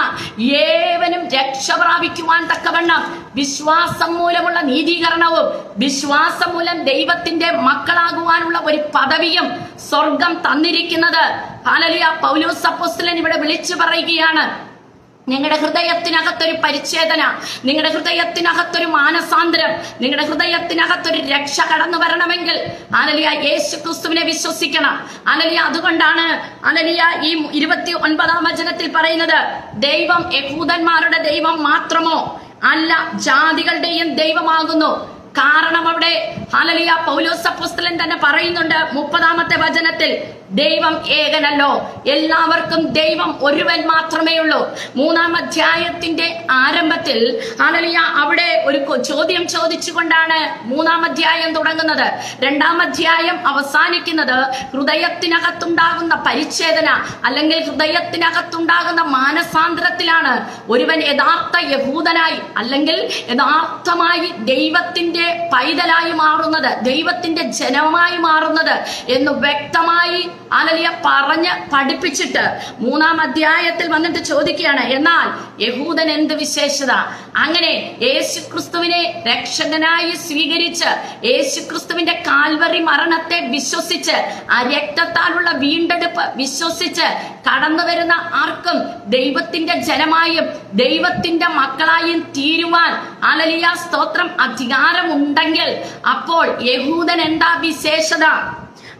ഏവനും രക്ഷ പ്രാപിക്കുവാൻ തക്കവണ്ണം വിശ്വാസം മൂലമുള്ള നീതീകരണവും വിശ്വാസം മൂലം ദൈവത്തിന്റെ മക്കളാകുവാനുള്ള ഒരു പദവിയും സ്വർഗം തന്നിരിക്കുന്നത് ഹാലലിയ പൗലോസ് അപ്പോസ്തലൻ ഇവിടെ വിളിച്ചു പറയുകയാണ് നിങ്ങളുടെ ഹൃദയത്തിനകത്തൊരു പരിച്ഛേദന നിങ്ങളുടെ ഹൃദയത്തിനകത്തൊരു മാനസാന്തരം നിങ്ങളുടെ ഹൃദയത്തിനകത്തൊരു രക്ഷ കടന്നു വരണമെങ്കിൽ അനലിയ യേശു ക്രിസ്തുവിനെ വിശ്വസിക്കണം അനലിയ അതുകൊണ്ടാണ് അനലിയ ഈ ഇരുപത്തി ഒൻപതാം വചനത്തിൽ പറയുന്നത് ദൈവം യഹൂദന്മാരുടെ ദൈവം മാത്രമോ അല്ല ജാതികളുടെയും ദൈവമാകുന്നു കാരണം അവിടെ ഹാലലിയ പൗലോസ് അപ്പോസ്തലൻ തന്നെ പറയുന്നുണ്ട് മുപ്പതാമത്തെ വചനത്തിൽ ദൈവം ഏകനല്ലോ എല്ലാവർക്കും ദൈവം ഒരുവൻ മാത്രമേ ഉള്ളൂ മൂന്നാം അധ്യായത്തിന്റെ ആരംഭത്തിൽ ഹാലലിയ അവിടെ ഒരു കൊ- ചോദ്യം ചോദിച്ചുകൊണ്ടാണ് മൂന്നാം അധ്യായം തുടങ്ങുന്നത് രണ്ടാം അധ്യായം അവസാനിക്കുന്നത് ഹൃദയത്തിനകത്തുണ്ടാകുന്ന പരിച്ഛേദന അല്ലെങ്കിൽ ഹൃദയത്തിനകത്തുണ്ടാകുന്ന മാനസാന്തരത്തിലാണ് ഒരുവൻ യഥാർത്ഥ യഹൂദനായി അല്ലെങ്കിൽ യഥാർത്ഥമായി ദൈവത്തിന്റെ പൈതലായി മാറുന്നത് ദൈവത്തിന്റെ ജനമായി മാറുന്നത് എന്ന് വ്യക്തമായി ആലലിയ പറഞ്ഞ് പഠിപ്പിച്ചിട്ട് മൂന്നാം അധ്യായത്തിൽ വന്നിട്ട് ചോദിക്കുകയാണ് എന്നാൽ യഹൂദൻ എന്ത് വിശേഷത അങ്ങനെ യേശു ക്രിസ്തുവിനെ രക്ഷകനായി സ്വീകരിച്ച് യേശു ക്രിസ്തുവിന്റെ കാൽവറി മരണത്തെ വിശ്വസിച്ച് ആ രക്തത്താലുള്ള വീണ്ടെടുപ്പ് വിശ്വസിച്ച് കടന്നു വരുന്ന ആർക്കും ദൈവത്തിന്റെ ജനമായും ദൈവത്തിന്റെ മക്കളായും തീരുവാൻ ആലലിയ സ്തോത്രം അധികാരമുണ്ടെങ്കിൽ അപ്പോൾ യഹൂദൻ എന്താ വിശേഷത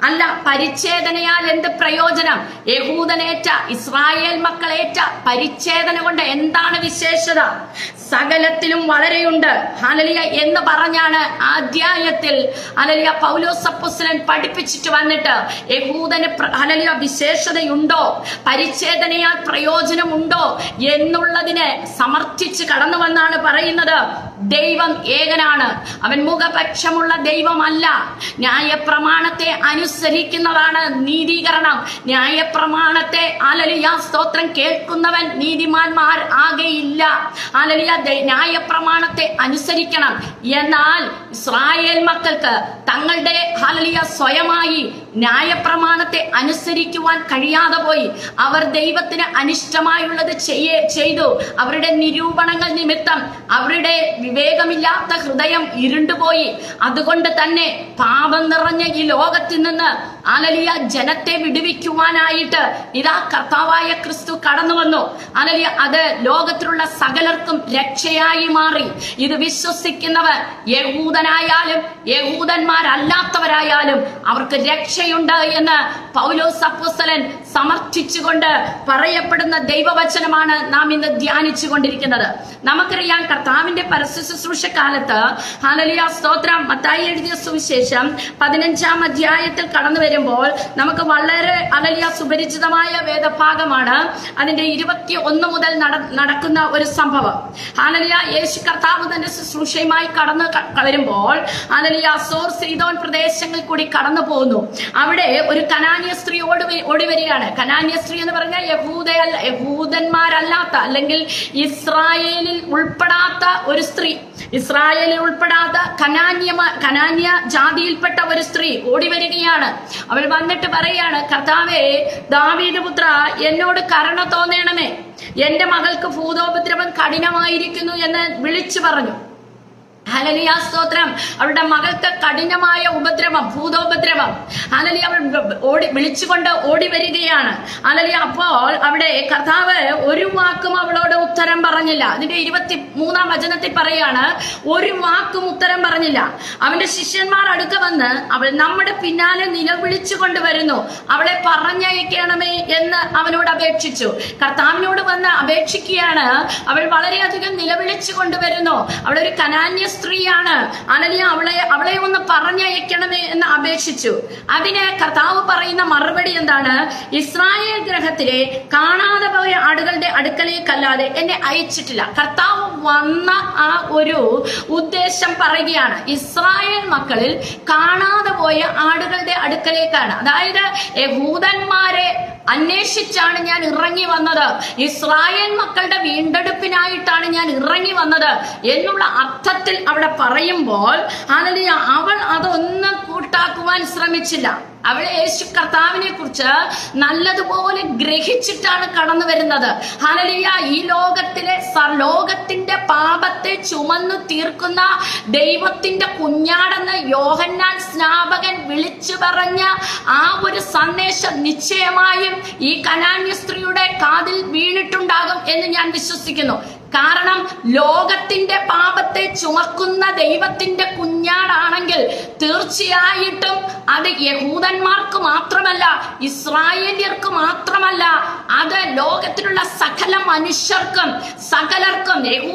അല്ല പരിച്ഛേദനയാൽ എന്ത് പ്രയോജനം യഹൂദനേറ്റ ഇസ്രായേൽ മക്കളേറ്റ പരിച്ഛേദന കൊണ്ട് എന്താണ് വിശേഷത സകലത്തിലും വളരെയുണ്ട് ഹലലിയ എന്ന് പറഞ്ഞാണ് ആ അധ്യായത്തിൽ ഹലലിയ പൗലോസപ്പുസ്ലൻ പഠിപ്പിച്ചിട്ട് വന്നിട്ട് യഹൂദന് പ്ര- ഹലലിയ വിശേഷതയുണ്ടോ പരിച്ഛേദനയാൽ പ്രയോജനമുണ്ടോ എന്നുള്ളതിനെ സമർത്ഥിച്ച് കടന്നു വന്നാണ് പറയുന്നത് ദൈവം ഏകനാണ് അവൻ മുഖപക്ഷമുള്ള ദൈവമല്ല ന്യായപ്രമാണത്തെ അനുസരിക്കുന്നതാണ് നീതീകരണം ന്യായപ്രമാണത്തെ അലലിയ സ്തോത്രം കേൾക്കുന്നവൻ നീതിമാന്മാർ ആകെയില്ല അലലിയ ദൈ- ന്യായപ്രമാണത്തെ അനുസരിക്കണം എന്നാൽ ഇസ്രായേൽ മക്കൾക്ക് തങ്ങളുടെ ഹലലിയ സ്വയമായി ന്യായപ്രമാണത്തെ അനുസരിക്കുവാൻ കഴിയാതെ പോയി അവർ ദൈവത്തിന് അനിഷ്ടമായുള്ളത് ചെയ്യേ ചെയ്തു അവരുടെ നിരൂപണങ്ങൾ നിമിത്തം അവരുടെ വിവേകമില്ലാത്ത ഹൃദയം ഇരുണ്ടുപോയി അതുകൊണ്ട് തന്നെ പാപം നിറഞ്ഞ ഈ ലോകത്തിൽ നിന്ന് അലലിയ ജനത്തെ വിടുവിക്കുവാനായിട്ട് ഇതാ കർത്താവായ ക്രിസ്തു കടന്നു വന്നു അലലിയ അത് ലോകത്തിലുള്ള സകലർക്കും രക്ഷയായി മാറി ഇത് വിശ്വസിക്കുന്നവർ യഹൂദനായാലും യഹൂദന്മാരല്ലാത്തവരായാലും അവർക്ക് രക്ഷയുണ്ട് എന്ന് പൗലോസ് അപ്പോസ്തലൻ സമർത്ഥിച്ചുകൊണ്ട് പറയപ്പെടുന്ന ദൈവവചനമാണ് നാം ഇന്ന് ധ്യാനിച്ചു കൊണ്ടിരിക്കുന്നത് നമുക്കറിയാം കർത്താവിന്റെ പരസ്യ ശുശ്രൂഷ കാലത്ത് ഹാലലിയ സ്തോത്രം മത്തായി എഴുതിയ സുവിശേഷം പതിനഞ്ചാം അധ്യായത്തിൽ കടന്നു വരുമ്പോൾ നമുക്ക് വളരെ അലലിയ സുപരിചിതമായ വേദഭാഗമാണ് അതിന്റെ ഇരുപത്തി ഒന്ന് മുതൽ നട- നടക്കുന്ന ഒരു സംഭവം ഹാലലിയ യേശു കർത്താവ് തന്റെ ശുശ്രൂഷയുമായി കടന്നു ക- വരുമ്പോൾ ഹാലലിയ സോർ സീതോൻ പ്രദേശങ്ങളിൽ കൂടി കടന്നു പോകുന്നു അവിടെ ഒരു കനാന്യ സ്ത്രീ ഓടി വ- ഓടി വരികയാണ് കനാന്യ സ്ത്രീ എന്ന് പറഞ്ഞാൽ യഹൂദയല്ല യഹൂദന്മാരല്ലാത്ത അല്ലെങ്കിൽ ഇസ്രായേലിൽ ഉൾപ്പെടാത്ത ഒരു സ്ത്രീ ഇസ്രായേലിൽ ഉൾപ്പെടാത്ത കനാന്യ കനാന്യ ജാതിയിൽപ്പെട്ട ഒരു സ്ത്രീ ഓടി വരികയാണ് അവൾ വന്നിട്ട് പറയാണ് കർത്താവേ ദാവീദ് പുത്ര എന്നോട് കരുണ തോന്നണമേ എന്റെ മകൾക്ക് ഭൂതോപദ്രവം കഠിനമായിരിക്കുന്നു എന്ന് വിളിച്ചു പറഞ്ഞു ഹലലിയ സ്തോത്രം അവളുടെ മകൾക്ക് കഠിനമായ ഉപദ്രവം ഭൂതോപദ്രവം ഹലലി അവൾ ഓടി വിളിച്ചുകൊണ്ട് ഓടി വരികയാണ് ഹലലി അപ്പോൾ അവിടെ കർത്താവ് ഒരു വാക്കും അവളോട് ഉത്തരം പറഞ്ഞില്ല അതിന്റെ ഇരുപത്തി മൂന്നാം വചനത്തിൽ പറയാണ് ഒരു വാക്കും ഉത്തരം പറഞ്ഞില്ല അവന്റെ ശിഷ്യന്മാർ അടുക്ക വന്ന് അവൾ നമ്മുടെ പിന്നാലെ നിലവിളിച്ചു കൊണ്ടുവരുന്നു അവളെ പറഞ്ഞയക്കണമേ എന്ന് അവനോട് അപേക്ഷിച്ചു കർത്താവിനോട് വന്ന് അപേക്ഷിക്കുകയാണ് അവൾ വളരെയധികം നിലവിളിച്ചു കൊണ്ടുവരുന്നു അവളൊരു കനാന്യ സ്ത്രീയാണ് അനലിയ അവളെ അവളെ ഒന്ന് പറഞ്ഞയക്കണമേ എന്ന് അപേക്ഷിച്ചു അതിന് കർത്താവ് പറയുന്ന മറുപടി എന്താണ് ഇസ്രായേൽ ഗ്രഹത്തിലെ കാണാതെ പോയ ആടുകളുടെ അടുക്കലേക്കല്ലാതെ എന്നെ അയച്ചിട്ടില്ല കർത്താവ് വന്ന ആ ഒരു ഉദ്ദേശം പറയുകയാണ് ഇസ്രായേൽ മക്കളിൽ കാണാതെ പോയ ആടുകളുടെ അടുക്കലേക്കാണ് അതായത് യഹൂദന്മാരെ അന്വേഷിച്ചാണ് ഞാൻ ഇറങ്ങി വന്നത് ഇസ്രായേൽ മക്കളുടെ വീണ്ടെടുപ്പിനായിട്ടാണ് ഞാൻ ഇറങ്ങി വന്നത് എന്നുള്ള അർത്ഥത്തിൽ അവിടെ പറയുമ്പോൾ ഹല്ലേലൂയ അവൾ അതൊന്നും കൂട്ടാക്കുവാൻ ശ്രമിച്ചില്ല അവൾ യേശു കർത്താവിനെ കുറിച്ച് നല്ലതുപോലെ ഗ്രഹിച്ചിട്ടാണ് കടന്നു വരുന്നത് ഹലലിയ ഈ ലോകത്തിലെ സ- ലോകത്തിന്റെ പാപത്തെ ചുമന്നു തീർക്കുന്ന ദൈവത്തിന്റെ കുഞ്ഞാടെന്ന് യോഹന്നാൻ സ്നാപകൻ വിളിച്ചു പറഞ്ഞ ആ ഒരു സന്ദേശം നിശ്ചയമായും ഈ കനാന്യ സ്ത്രീയുടെ കാതിൽ വീണിട്ടുണ്ടാകും എന്ന് ഞാൻ വിശ്വസിക്കുന്നു കാരണം ലോകത്തിന്റെ പാപത്തെ ചുമക്കുന്ന ദൈവത്തിന്റെ കുഞ്ഞാടാണെങ്കിൽ തീർച്ചയായിട്ടും അത് യഹൂദന്മാർക്ക് മാത്രമല്ല ഇസ്രായേലിയർക്ക് മാത്രമല്ല അത് ലോകത്തിലുള്ള സകല മനുഷ്യർക്കും സകലർക്കും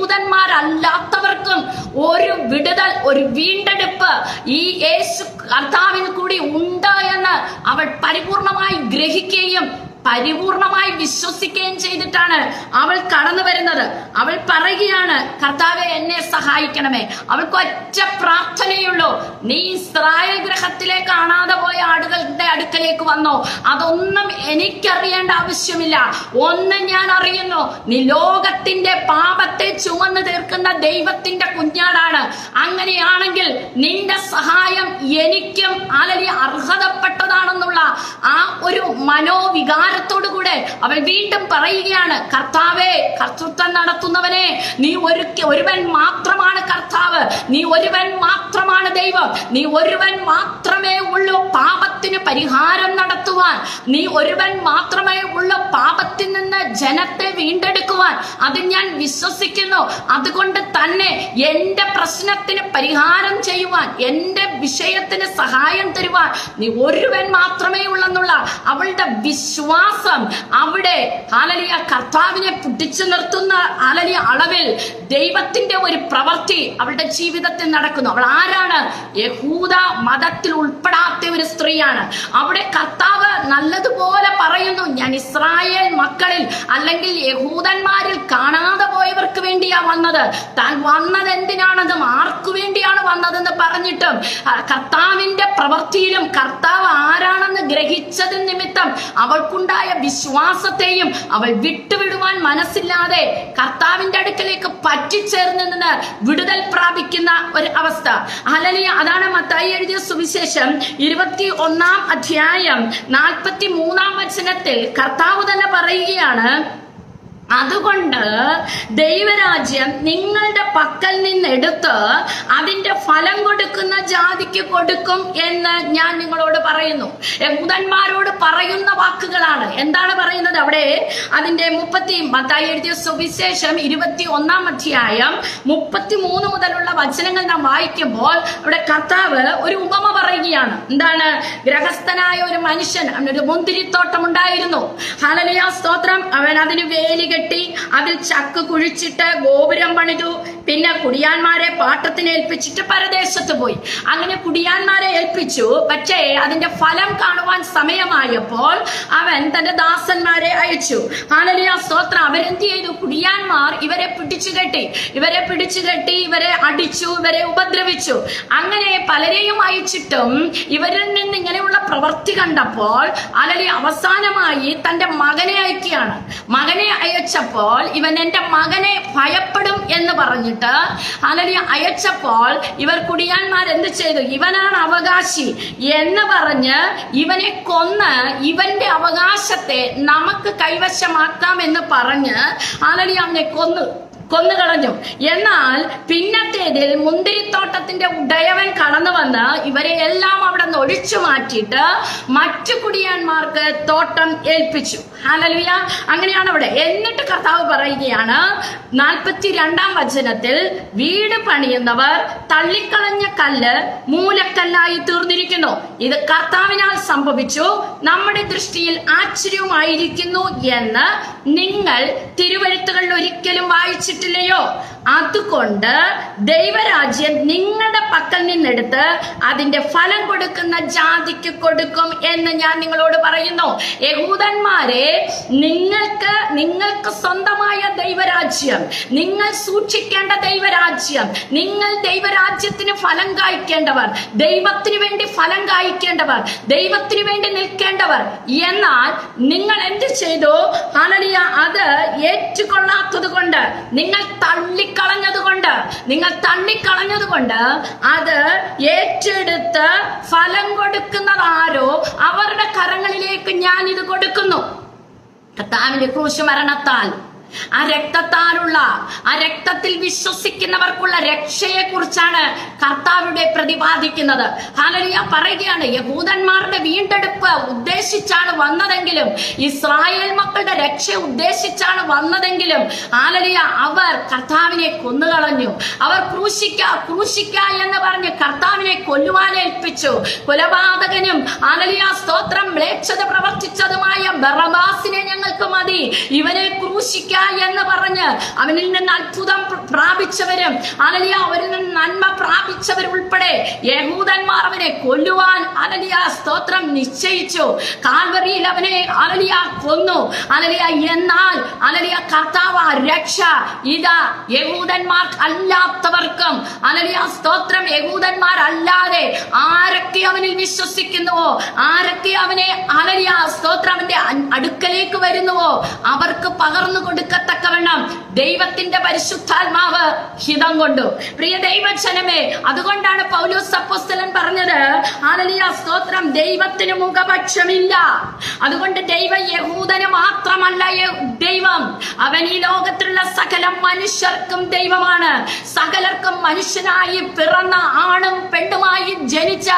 യഹൂദന്മാരല്ലാത്തവർക്കും ഒരു വിടുതൽ ഒരു വീണ്ടെടുപ്പ് ഈ യേശു കർത്താവിൽ കൂടി ഉണ്ട് എന്ന് അവൾ പരിപൂർണമായി ഗ്രഹിക്കുകയും പരിപൂർണമായി വിശ്വസിക്കുകയും ചെയ്തിട്ടാണ് അവൾ കടന്നു വരുന്നത് അവൾ പറയുകയാണ് കർത്താവെ എന്നെ സഹായിക്കണമേ അവൾക്ക് ഒറ്റ പ്രാർത്ഥനയുള്ളൂ നീ ഇസ്രായേൽ ഗ്രഹത്തിലെ കാണാതെ പോയ ആടുകളുടെ അടുക്കലേക്ക് വന്നോ അതൊന്നും എനിക്കറിയേണ്ട ആവശ്യമില്ല ഒന്ന് ഞാൻ അറിയുന്നു നീ ലോകത്തിന്റെ പാപത്തെ ചുമന്നു തീർക്കുന്ന ദൈവത്തിന്റെ കുഞ്ഞാടാണ് അങ്ങനെയാണെങ്കിൽ നിന്റെ സഹായം എനിക്കും അലലി അർഹതപ്പെട്ടതാണെന്നുള്ള ആ ഒരു മനോവികാരത്തോടു കൂടെ അവൾ വീണ്ടും പറയുകയാണ് കർത്താവേ കർത്തൃത്വം നടത്തുന്നവനെ നീ ഒരു ഒരുവൻ മാത്രമാണ് കർത്താവ് നീ ഒരുവൻ മാത്രമാണ് ദൈവം നീ ഒരുവൻ മാത്രമേ ഉള്ളൂ പാപത്തിന് പരിഹാരം നടത്തുവാൻ നീ ഒരുവൻ മാത്രമേ ഉള്ളൂ പാപത്തിൽ നിന്ന് ജനത്തെ വീണ്ടെടുക്കുവാൻ അത് ഞാൻ വിശ്വസിക്കുന്നു അതുകൊണ്ട് തന്നെ എന്റെ പ്രശ്നത്തിന് പരിഹാരം ചെയ്യുവാൻ എന്റെ വിഷയത്തിന് സഹായം തരുവാൻ നീ ഒരുവൻ മാത്രമേ ഉള്ളെന്നുള്ള അവളുടെ വിശ്വാസം അവിടെ ആലലിയ കർത്താവിനെ പിടിച്ചു നിർത്തുന്ന ആലലിയ അളവിൽ ദൈവത്തിന്റെ ഒരു പ്രവൃത്തി അവളുടെ ജീവിതത്തിൽ നടക്കുന്നു അവൾ ആരാണ് യഹൂദ മതത്തിൽ ഉൾപ്പെടാത്ത ഒരു സ്ത്രീയാണ് അവിടെ കർത്താവ് നല്ലതുപോലെ പറയുന്നു ഞാൻ ഇസ്രായേൽ മക്കളിൽ അല്ലെങ്കിൽ യഹൂദന്മാരിൽ കാണാതെ പോയവർക്ക് വേണ്ടിയാ വന്നത് താൻ വന്നത് എന്തിനാണെന്നും ആർക്കു വേണ്ടിയാണ് വന്നതെന്ന് പറഞ്ഞിട്ടും ആ, കർത്താവിന്റെ പ്രവൃത്തിയിലും കർത്താവ് ആരാണെന്ന് ഗ്രഹിച്ചതിന് നിമിത്തം അവൾക്കുണ്ടായ വിശ്വാസത്തെയും അവൾ വിട്ടുവിടുവാൻ മനസ്സില്ലാതെ കർത്താവിന്റെ അടുക്കലേക്ക് പറ്റിച്ചേർന്ന് നിന്ന് വിടുതൽ പ്രാപിക്കുന്ന ഒരു അവസ്ഥ അലലിയ അതാണ് മത്തായി എഴുതിയ സുവിശേഷം ഇരുപത്തി ഒന്നാം അധ്യായം നാൽപ്പത്തി മൂന്നാം വചനത്തിൽ കർത്താവ് തന്നെ പറയുകയാണ് അതുകൊണ്ട് ദൈവരാജ്യം നിങ്ങളുടെ പക്കൽ നിന്ന് എടുത്ത് അതിന്റെ ഫലം കൊടുക്കുന്ന ജാതിക്ക് കൊടുക്കും എന്ന് ഞാൻ നിങ്ങളോട് പറയുന്നു യഹൂദന്മാരോട് പറയുന്ന വാക്കുകളാണ് എന്താണ് പറയുന്നത് അവിടെ അതിന്റെ മുപ്പത്തി മത്തായി എഴുതിയ സുവിശേഷം ഇരുപത്തി ഒന്നാം അധ്യായം മുപ്പത്തി മൂന്ന് മുതലുള്ള വചനങ്ങൾ നാം വായിക്കുമ്പോൾ അവിടെ കർത്താവ് ഒരു ഉപമ പറയുകയാണ് എന്താണ് ഗ്രഹസ്ഥനായ ഒരു മനുഷ്യൻ അവനൊരു മുന്തിരിത്തോട്ടം ഉണ്ടായിരുന്നു ഹലലിയ സ്തോത്രം അവൻ അതിന് വേലി കെട്ടി അതിൽ ചക്ക് കുഴിച്ചിട്ട് ഗോപുരം പണിതു പിന്നെ കുടിയാന്മാരെ പാട്ടത്തിന് ഏൽപ്പിച്ചിട്ട് പരദേശത്ത് പോയി അങ്ങനെ കുടിയാന്മാരെ ഏൽപ്പിച്ചു പക്ഷേ അതിന്റെ ഫലം കാണുവാൻ സമയമായപ്പോൾ അവൻ തന്റെ ദാസന്മാരെ അയച്ചു ഹാലലിയ സ്തോത്രം അവരെന്ത് ചെയ്തു കുടിയാന്മാർ ഇവരെ പിടിച്ചു കെട്ടി ഇവരെ പിടിച്ചു കെട്ടി ഇവരെ അടിച്ചു ഇവരെ ഉപദ്രവിച്ചു അങ്ങനെ പലരെയും അയച്ചിട്ടും ഇവരിൽ നിന്ന് ഇങ്ങനെയുള്ള പ്രവൃത്തി കണ്ടപ്പോൾ അലലി അവസാനമായി തന്റെ മകനെ അയക്കുകയാണ് മകനെ അയച്ചപ്പോൾ ഇവൻ എന്റെ മകനെ ഭയപ്പെടും എന്ന് പറഞ്ഞിട്ട് അലലി അയച്ചപ്പോൾ ഇവർ കുടിയാന്മാർ എന്ത് ചെയ്തു ഇവനാണ് അവകാശി എന്ന് പറഞ്ഞ് ഇവനെ കൊന്ന് ഇവന്റെ അവകാശത്തെ നമുക്ക് കൈവശമാക്കാം എന്ന് പറഞ്ഞ് അലലി അവനെ കൊന്നു കൊന്നുകളഞ്ഞു എന്നാൽ പിന്നത്തേതിൽ മുന്തിരിത്തോട്ടത്തിന്റെ ഉടയവൻ കടന്നു വന്ന് ഇവരെ എല്ലാം അവിടെ നിന്ന് ഒഴിച്ചു മാറ്റിയിട്ട് മറ്റു കുടിയാന്മാർക്ക് തോട്ടം ഏൽപ്പിച്ചു ഹാലലുയ അങ്ങനെയാണ് അവിടെ എന്നിട്ട് കർത്താവ് പറയുകയാണ് നാൽപ്പത്തി രണ്ടാം വചനത്തിൽ വീട് പണിയുന്നവർ തള്ളിക്കളഞ്ഞ കല്ല് മൂലക്കല്ലായി തീർന്നിരിക്കുന്നു ഇത് കർത്താവിനാൽ സംഭവിച്ചു നമ്മുടെ ദൃഷ്ടിയിൽ ആശ്ചര്യമായിരിക്കുന്നു എന്ന് നിങ്ങൾ തിരുവഴുത്തുകളിൽ ഒരിക്കലും വായിച്ചിട്ടില്ലയോ അതുകൊണ്ട് ദൈവരാജ്യം നിങ്ങളുടെ പക്കൽ നിന്നെടുത്ത് അതിന്റെ ഫലം കൊടുക്കുന്ന ജാതിക്ക് കൊടുക്കും എന്ന് ഞാൻ നിങ്ങളോട് പറയുന്നു യഹൂദന്മാരെ നിങ്ങൾക്ക് നിങ്ങൾക്ക് സ്വന്തമായ ദൈവരാജ്യം നിങ്ങൾ സൂക്ഷിക്കേണ്ട ദൈവരാജ്യം നിങ്ങൾ ദൈവരാജ്യത്തിന് ഫലം കായ്ക്കേണ്ടവർ ദൈവത്തിന് വേണ്ടി ഫലം കായ്ക്കേണ്ടവർ ദൈവത്തിന് വേണ്ടി നിൽക്കേണ്ടവർ എന്നാൽ നിങ്ങൾ എന്ത് ചെയ്തു ഹാലലിയ അത് ഏറ്റുകൊള്ളാത്തത് കൊണ്ട് നിങ്ങൾ തള്ളിക്കളഞ്ഞത് കൊണ്ട് നിങ്ങൾ തള്ളിക്കളഞ്ഞത് കൊണ്ട് അത് ഏറ്റെടുത്ത് ഫലം കൊടുക്കുന്നത് ആരോ അവരുടെ കരങ്ങളിലേക്ക് ഞാൻ ഇത് കൊടുക്കുന്നു കർത്താവിന്റെ ക്രൂശ് മരണത്താൽ ആ രക്തത്താലുള്ള ആ രക്തത്തിൽ വിശ്വസിക്കുന്നവർക്കുള്ള രക്ഷയെ കുറിച്ചാണ് കർത്താവിടെ പ്രതിപാദിക്കുന്നത് ഹാലലിയ പറയുകയാണ് യഹൂദന്മാരുടെ വീണ്ടെടുപ്പ് ഉദ്ദേശിച്ചാണ് വന്നതെങ്കിലും ഇസ്രായേൽ മക്കളുടെ രക്ഷ ഉദ്ദേശിച്ചാണ് വന്നതെങ്കിലും ഹാലലിയ അവർ കർത്താവിനെ കൊന്നുകളഞ്ഞു അവർ ക്രൂശിക്ക ക്രൂശിക്ക എന്ന് പറഞ്ഞ് കർത്താവിനെ കൊല്ലുവാൻ ഏൽപ്പിച്ചു കൊലപാതകനും ഹാലലിയ സ്തോത്രം മ്ലേച്ഛത പ്രവർത്തിച്ചതുമായ ബറബാസിനെ ഞങ്ങൾക്ക് മതി ഇവനെ ക്രൂശിക്ക എന്ന് പറഞ്ഞ് അവനിൽ നിന്ന് അത്ഭുതം പ്ര- പ്രാപിച്ചവരും അലലിയ അവരിൽ നിന്ന് നന്മ പ്രാപിച്ചവർ ഉൾപ്പെടെ യഹൂദന്മാർ അവനെ കൊല്ലുവാൻ അലലിയ സ്തോത്രം നിശ്ചയിച്ചു കാൽവറിയിൽ അവനെ അലലിയ കൊന്നു അലലിയ എന്നാൽ അലലിയ കർത്താവ് ആ രക്ഷ ഇതാ യഹൂദന്മാർ അല്ലാത്തവർക്കും അലലിയ സ്തോത്രം യഹൂദന്മാരല്ലാതെ ആരൊക്കെ അവനിൽ വിശ്വസിക്കുന്നുവോ ആരൊക്കെ അവനെ അലലിയ സ്തോത്രം അവന്റെ അൻ- അടുക്കലേക്ക് വരുന്നുവോ അവർക്ക് പകർന്നു കൊടുക്കുന്ന കൊടുക്കത്തക്കവണ്ണം ദൈവത്തിന്റെ പരിശുദ്ധാത്മാവ് ഹിതം കൊണ്ടു പ്രിയ ദൈവജനമേ അതുകൊണ്ടാണ് പൗലോസ് അപ്പോസ്തലൻ പറഞ്ഞത് ആലലിയ സ്തോത്രം ദൈവത്തിന് മുഖപക്ഷമില്ല അതുകൊണ്ട് ദൈവം യഹൂദന് മാത്രമല്ല യ- ദൈവം അവൻ ഈ ലോകത്തിലുള്ള സകല മനുഷ്യർക്കും ദൈവമാണ് സകലർക്കും മനുഷ്യനായി പിറന്ന ആണും പെണ്ണുമായി ജനിച്ച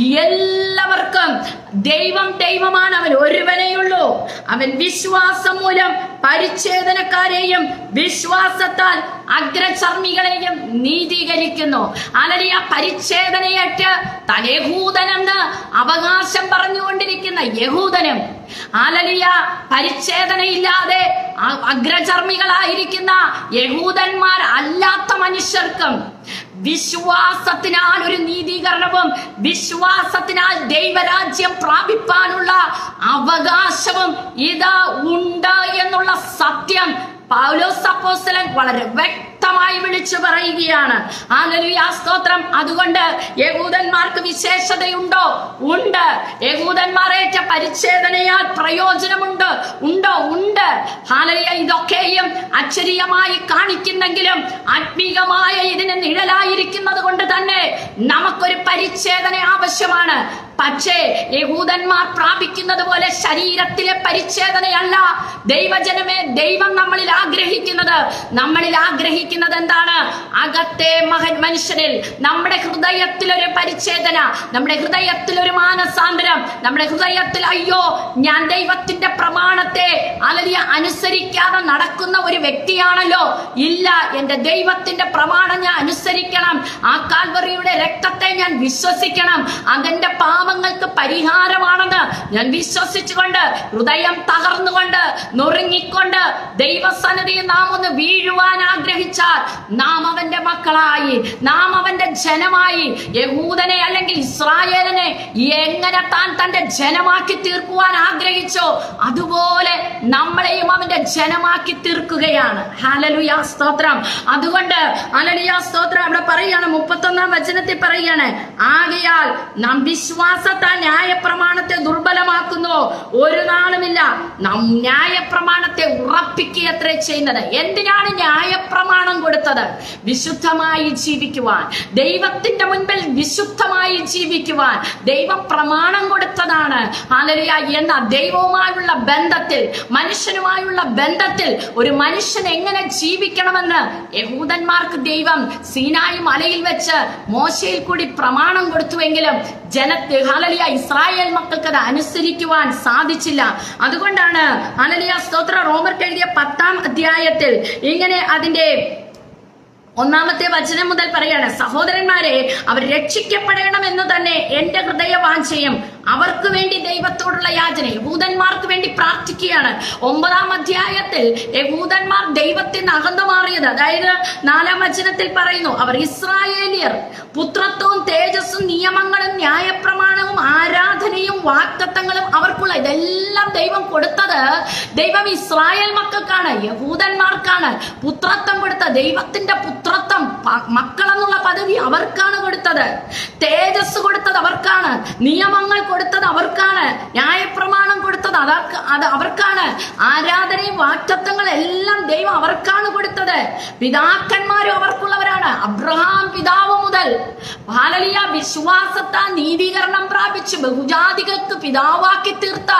എല്ലാവർക്കും ദൈവം ദൈവമാണ് അവൻ ഒരുവനെയുള്ളൂ അവൻ വിശ്വാസം മൂലം പരിച്ഛേദനക്കാരെയും വിശ്വാസത്താൽ അഗ്രചർമ്മികളെയും നീതീകരിക്കുന്നു അലരിയ പരിച്ഛേദനയേറ്റ് തലേഹൂദനെന്ന് അവകാശം പറഞ്ഞുകൊണ്ടിരിക്കുന്ന യഹൂദനും ആലലിയ പരിച്ഛേദനയില്ലാതെ അ- അഗ്രചർമ്മികളായിരിക്കുന്ന യഹൂദന്മാർ അല്ലാത്ത മനുഷ്യർക്കും വിശ്വാസത്തിനാൽ ഒരു നീതീകരണവും വിശ്വാസത്തിനാൽ ദൈവരാജ്യം പ്രാപിപ്പാനുള്ള അവകാശവും ഇതാ ഉണ്ട് എന്നുള്ള സത്യം പൗലോസ് അപ്പോസ്തലൻ വളരെ വ്യക്തമായി വിളിച്ചു പറയുകയാണ് ഹല്ലേലൂയ സ്തോത്രം അതുകൊണ്ട് യഹൂദന്മാർക്ക് വിശേഷതയുണ്ടോ ഉണ്ട് യഹൂദന്മാരേറ്റ പരിച്ഛേദനയാൽ പ്രയോജനമുണ്ട് ഉണ്ടോ ഉണ്ട് ഹാലലിയ ഇതൊക്കെയും അക്ഷരീയമായി കാണിക്കുന്നെങ്കിലും ആത്മീകമായ ഇതിന് നിഴലായിരിക്കുന്നത് കൊണ്ട് തന്നെ നമുക്കൊരു പരിച്ഛേദന ആവശ്യമാണ് പക്ഷേ യഹൂദന്മാർ പ്രാപിക്കുന്നത് പോലെ ശരീരത്തിലെ പരിച്ഛേദനയല്ല ദൈവജനമേ ദൈവം നമ്മളിൽ ആഗ്രഹിക്കുന്നത് നമ്മളിൽ ആഗ്രഹിക്കുന്നത് എന്താണ് അകത്തെ മകൻ മനുഷ്യനിൽ നമ്മുടെ ഹൃദയത്തിൽ ഒരു പരിച്ഛേദന നമ്മുടെ ഹൃദയത്തിൽ ഒരു മാനസാന്തരം നമ്മുടെ ഹൃദയത്തിൽ അയ്യോ ഞാൻ ദൈവത്തിന്റെ പ്രമാണത്തെ അലലിയ അനുസരിക്കാതെ നടക്കുന്ന ഒരു വ്യക്തിയാണല്ലോ ഇല്ല എന്റെ ദൈവത്തിന്റെ പ്രമാണം ഞാൻ അനുസരിക്കണം ആ കാൽവറിയുടെ രക്തത്തെ ഞാൻ വിശ്വസിക്കണം അതെന്റെ പാപങ്ങൾക്ക് പരിഹാരമാണെന്ന് ഞാൻ വിശ്വസിച്ചുകൊണ്ട് ഹൃദയം തകർന്നുകൊണ്ട് നുറുങ്ങിക്കൊണ്ട് ദൈവസന്നിധിയിൽ നാം ഒന്ന് വീഴുവാൻ ആഗ്രഹിച്ചാൽ നാം അവന്റെ മക്കളായി നാം അവന്റെ ജനമായി യഹൂദനെ അല്ലെങ്കിൽ ഇസ്രായേലിനെ എങ്ങനെ താൻ തന്റെ ജനമാക്കി തീർക്കുവാൻ ആഗ്രഹിച്ചോ അതുപോലെ നമ്മളെയും അവന്റെ ജനമാക്കി തീർക്കുകയാണ് ഹാലലുയ സ്തോത്രം അതുകൊണ്ട് ഹല്ലേലൂയ സ്തോത്രം അവിടെ പറയാണ് മുപ്പത്തൊന്നാം വചനത്തിൽ പറയാണ് ആകയാൽ നാം വിശ്വാസത്താൽ ന്യായപ്രമാണത്തെ ദുർബലമാക്കുന്നു ഒരു നാളുമില്ല നാം ന്യായപ്രമാണത്തെ ഉറപ്പിക്കുകയത്രേ ചെയ്യുന്നത് എന്തിനാണ് ന്യായപ്രമാണം കൊടുത്തത് വിശുദ്ധമായി ജീവിക്കുവാൻ ദൈവത്തിന്റെ മുൻപിൽ വിശുദ്ധമായി ജീവിക്കുവാൻ ദൈവം പ്രമാണം കൊടുത്തതാണ് ഹല്ലേലൂയ എന്ന ദൈവവുമായുള്ള ബന്ധത്തിൽ മനുഷ്യനുമായുള്ള ബന്ധത്തിൽ ഒരു മനുഷ്യൻ എങ്ങനെ ജീവിക്കണമെന്ന് യഹൂദന്മാർക്ക് ദൈവം സീനായി മലയിൽ വെച്ച് മോശയിൽ കൂടി പ്രമാണം കൊടുത്തുവെങ്കിലും ജന ഹലലിയ ഇസ്രായേൽ മക്കൾക്ക് അത് അനുസരിക്കുവാൻ സാധിച്ചില്ല അതുകൊണ്ടാണ് ഹലലിയ സ്തോത്ര റോമർക്ക് എഴുതിയ പത്താം അധ്യായത്തിൽ ഇങ്ങനെ അതിന്റെ ഒന്നാമത്തെ വചനം മുതൽ പറയാണ് സഹോദരന്മാരെ അവർ രക്ഷിക്കപ്പെടണമെന്ന് തന്നെ എന്റെ ഹൃദയവാഞ്ചയും അവർക്ക് വേണ്ടി ദൈവത്തോടുള്ള യാചന യഹൂദന്മാർക്ക് വേണ്ടി പ്രാർത്ഥിക്കുകയാണ് ഒമ്പതാം അധ്യായത്തിൽ യഹൂദന്മാർ ദൈവത്തിൽ നിന്ന് അകന്നു മാറിയത് അതായത് നാലാം വചനത്തിൽ പറയുന്നു അവർ ഇസ്രായേലിയർ പുത്രത്വവും തേജസ്സും നിയമങ്ങളും ന്യായപ്രമാണവും ആരാധനയും വാക്തത്വങ്ങളും അവർക്കുള്ള ഇതെല്ലാം ദൈവം കൊടുത്തത് ദൈവം ഇസ്രായേൽ മക്കൾക്കാണ് യഹൂദന്മാർക്കാണ് പുത്രത്വം കൊടുത്ത ദൈവത്തിന്റെ പുത്രത്വം പ- മക്കളെന്നുള്ള പദവി അവർക്കാണ് കൊടുത്തത് തേജസ് കൊടുത്തത് അവർക്കാണ് നിയമങ്ങൾ കൊടുത്തത് അവർക്കാണ് ന്യായപ്രമാണം കൊടുത്തത് അതർക്ക് അത് അവർക്കാണ് ആരാധനയും വാക്തത്വങ്ങൾ എല്ലാം ദൈവം അവർക്കാണ് കൊടുത്തത് പിതാക്കന്മാരും അവർക്കുള്ളവരാണ് അബ്രഹാം പിതാവ് മുതൽ ഹാലലിയ വിശ്വാസത്താൽ നീതീകരണം പ്രാപിച്ച് ബഹുജാതികൾക്ക് പിതാവാക്കി തീർത്ത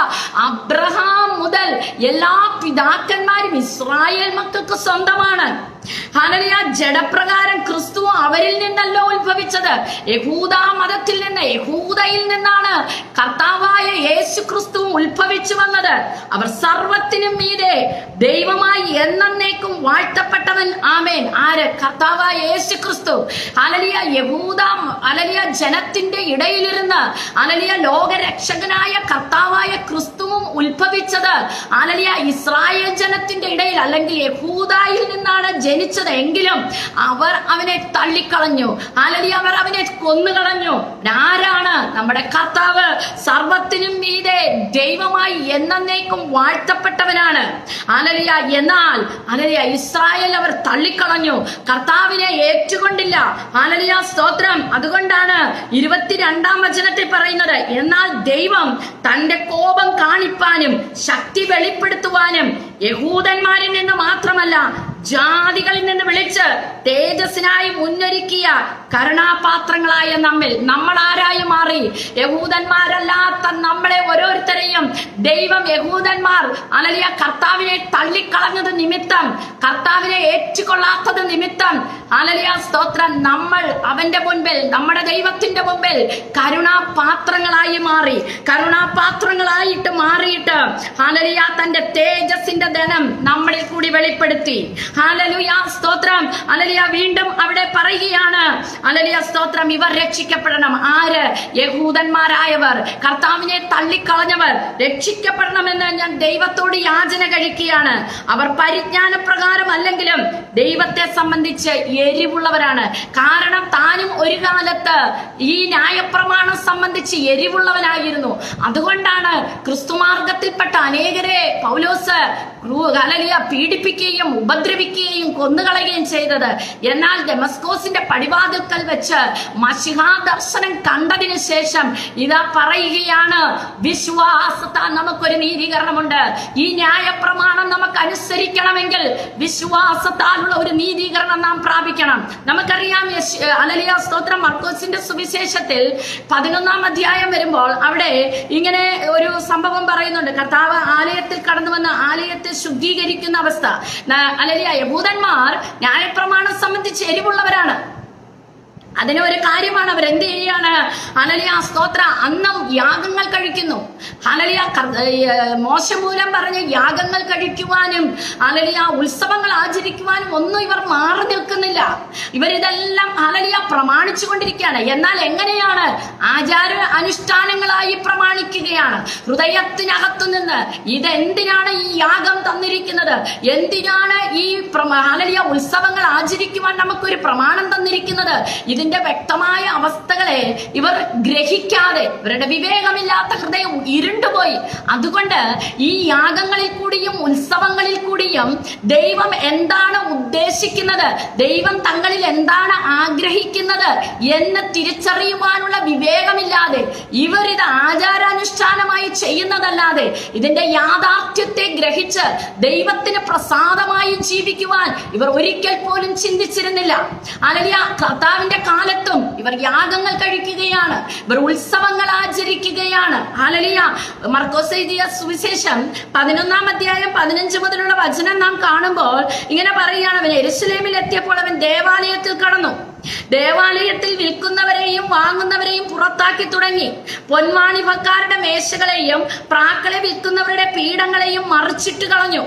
അബ്രഹാം മുതൽ എല്ലാ പിതാക്കന്മാരും ഇസ്രായേൽ മക്കൾക്ക് സ്വന്തമാണ് ഹാലലിയ ജഡപ്രകാരം ക്രിസ്തു അവരിൽ നിന്നല്ലോ ഉത്ഭവിച്ചത് യഹൂദ മതത്തിൽ നിന്ന് യഹൂദയിൽ നിന്നാണ് കർത്താവായ യേശു ക്രിസ്തു ഉത്ഭവിച്ചു വന്നത് അവർ സർവത്തിനും മീതെ ദൈവമായി എന്നേക്കും വാഴ്ത്തപ്പെട്ടവൻ ആമേൻ ആര് കർത്താവായ യേശു ക്രിസ്തു അലലിയ യഹൂദ അലലിയ ജനത്തിന്റെ ഇടയിലിരുന്ന് അലലിയ ലോകരക്ഷകനായ കർത്താവായ ക്രിസ്തുവും ഉത്ഭവിച്ചത് അലലിയ ഇസ്രായേൽ ജനത്തിന്റെ ഇടയിൽ അല്ലെങ്കിൽ യഹൂദായിൽ നിന്നാണ് ജനിച്ചത് എങ്കിലും അവർ അവനെ തള്ളിക്കളഞ്ഞു അലലിയ അവർ അവനെ കൊന്നുകളഞ്ഞു ആരാണ് നമ്മുടെ കർത്താവ് സർവത്തിനും മീതെ ദൈവമായി എന്നേക്കും വാഴ്ത്തപ്പെട്ടവനാണ് അലലിയ എന്നാൽ അലലിയ ഇസ്രായേൽ അവർ തള്ളിക്കളഞ്ഞു കർത്താവിനെ ഏറ്റുകൊണ്ടില്ല അലലിയ സ്തോത്രം അതുകൊണ്ടാണ് ഇരുപത്തിരണ്ടാം വചനത്തിൽ പറയുന്നത് എന്നാൽ ദൈവം തന്റെ കോപം കാണിപ്പാനും ശക്തി വെളിപ്പെടുത്തുവാനും യഹൂദന്മാരിൽ നിന്ന് മാത്രമല്ല ജാതികളിൽ നിന്ന് വിളിച്ച് തേജസ്സിനായി മുന്നൊരുക്കിയ കരുണാപാത്രങ്ങളായ നമ്മിൽ നമ്മൾ ആരായി മാറി യഹൂദന്മാരല്ലാത്ത നമ്മളെ ഓരോരുത്തരെയും ദൈവം യഹൂദന്മാർ അലലിയ കർത്താവിനെ തള്ളിക്കളഞ്ഞത് നിമിത്തം കർത്താവിനെ ഏറ്റുകൊള്ളാത്തത് നിമിത്തം അലലിയ സ്തോത്രം നമ്മൾ അവന്റെ മുൻപിൽ നമ്മുടെ ദൈവത്തിന്റെ മുമ്പിൽ കരുണാപാത്രങ്ങളായി മാറി കരുണാപാത്രങ്ങളായിട്ട് മാറിയിട്ട് ഹാലലിയ തന്റെ തേജസ്സിന്റെ ധനം നമ്മളിൽ കൂടി വെളിപ്പെടുത്തി ഹാലലുയ സ്തോത്രം അലലിയ വീണ്ടും അവിടെ പറയുകയാണ് അലലിയ സ്തോത്രം ഇവർ രക്ഷിക്കപ്പെടണം ആര് യഹൂദന്മാരായവർ കർത്താവിനെ തള്ളിക്കളഞ്ഞവർ രക്ഷിക്കപ്പെടണമെന്ന് ഞാൻ ദൈവത്തോട് യാചന കഴിക്കുകയാണ് അവർ പരിജ്ഞാന പ്രകാരം അല്ലെങ്കിലും ദൈവത്തെ സംബന്ധിച്ച് എരിവുള്ളവരാണ് കാരണം താനും ഒരു കാലത്ത് ഈ ന്യായപ്രമാണം സംബന്ധിച്ച് എരിവുള്ളവനായിരുന്നു അതുകൊണ്ടാണ് ക്രിസ്തുമാർഗത്തിൽപ്പെട്ട അനേകരെ പൗലോസ് ക്രൂ- ഹല്ലേലൂയ, പീഡിപ്പിക്കുകയും ഉപദ്രവിക്കുകയും കൊന്നുകളയുകയും ചെയ്തത് എന്നാൽ ഡെമസ്കോസിന്റെ പടിവാതിൽക്കൽ വെച്ച് മഷിഹാ ദർശനം കണ്ടതിന് ശേഷം ഇതാ പറയുകയാണ് വിശ്വാസത്താൽ നമുക്കൊരു നീതീകരണമുണ്ട് ഈ ന്യായപ്രമാണം നമുക്ക് അനുസരിക്കണമെങ്കിൽ വിശ്വാസത്താലുള്ള ഒരു നീതീകരണം നാം പ്രാപിക്കണം നമുക്കറിയാം യശ്- അലലിയ സ്തോത്രം മർക്കോസിന്റെ സുവിശേഷത്തിൽ പതിനൊന്നാം അധ്യായം വരുമ്പോൾ അവിടെ ഇങ്ങനെ ഒരു സംഭവം പറയുന്നുണ്ട് കർത്താവ് ആലയത്തിൽ കടന്നു വന്ന് ആലയത്തെ ശുദ്ധീകരിക്കുന്ന അവസ്ഥ ന- അലലിയ യഹൂദന്മാർ ന്യായപ്രമാണം സംബന്ധിച്ച് എരിവുള്ളവരാണ് അതിന് ഒരു കാര്യമാണ് അവർ എന്ത് ചെയ്യാണ് ഹലലിയ സ്തോത്ര അന്നം യാഗങ്ങൾ കഴിക്കുന്നു ഹലലിയ മോശം മൂലം പറഞ്ഞ യാഗങ്ങൾ കഴിക്കുവാനും ഹലലിയ ഉത്സവങ്ങൾ ആചരിക്കുവാനും ഒന്നും ഇവർ മാറി നിൽക്കുന്നില്ല ഇവരിതെല്ലാം ഹലലിയ പ്രമാണിച്ചു കൊണ്ടിരിക്കുകയാണ് എന്നാൽ എങ്ങനെയാണ് ആചാര അനുഷ്ഠാനങ്ങളായി പ്രമാണിക്കുകയാണ് ഹൃദയത്തിനകത്തു നിന്ന് ഇതെന്തിനാണ് ഈ യാഗം തന്നിരിക്കുന്നത് എന്തിനാണ് ഈ പ്രമ- ഹല്ലേലൂയ ഉത്സവങ്ങൾ ആചരിക്കുവാൻ നമുക്കൊരു പ്രമാണം തന്നിരിക്കുന്നത് ഇതിന്റെ വ്യക്തമായ അവസ്ഥകളെ ഇവർ ഗ്രഹിക്കാതെ ഇവരുടെ വിവേകമില്ലാത്ത ഹൃദയം ഇരുണ്ടുപോയി അതുകൊണ്ട് ഈ യാഗങ്ങളിൽ കൂടിയും ഉത്സവങ്ങളിൽ കൂടിയും ദൈവം എന്താണ് ഉദ്ദേശിക്കുന്നത് ദൈവം തങ്ങളിൽ എന്താണ് ആഗ്രഹിക്കുന്നത് എന്ന് തിരിച്ചറിയുവാനുള്ള വിവേകമില്ലാതെ ഇവർ ഇത് ആചാരാനുഷ്ഠാനമായി ചെയ്യുന്നതല്ലാതെ ഇതിന്റെ യാഥാർത്ഥ്യത്തെ ഗ്രഹിച്ച് ദൈവത്തിന് പ്രസാദമായി ജീവിക്കുവാൻ ഇവർ ഒരിക്കൽ പോലും ചിന്തിച്ചിരുന്നില്ല അലലിയ കർത്താവിന്റെ കാലത്തും ഇവർ യാഗങ്ങൾ കഴിക്കുകയാണ് ഇവർ ഉത്സവങ്ങൾ ആചരിക്കുകയാണ് അലലിയ മർക്കോസ് എഴുതിയ സുവിശേഷം പതിനൊന്നാം അധ്യായം പതിനഞ്ച് മുതലുള്ള വചനം നാം കാണുമ്പോൾ ഇങ്ങനെ പറയുകയാണ് അവൻ എരുസലേമിൽ എത്തിയപ്പോൾ അവൻ ദേവാലയത്തിൽ കടന്നു ദേവാലയത്തിൽ വിൽക്കുന്നവരെയും വാങ്ങുന്നവരെയും പുറത്താക്കി തുടങ്ങി പൊന്മാണിഭക്കാരുടെ മേശകളെയും പ്രാക്കളെ വിൽക്കുന്നവരുടെ പീഠങ്ങളെയും മറിച്ചിട്ട് കളഞ്ഞു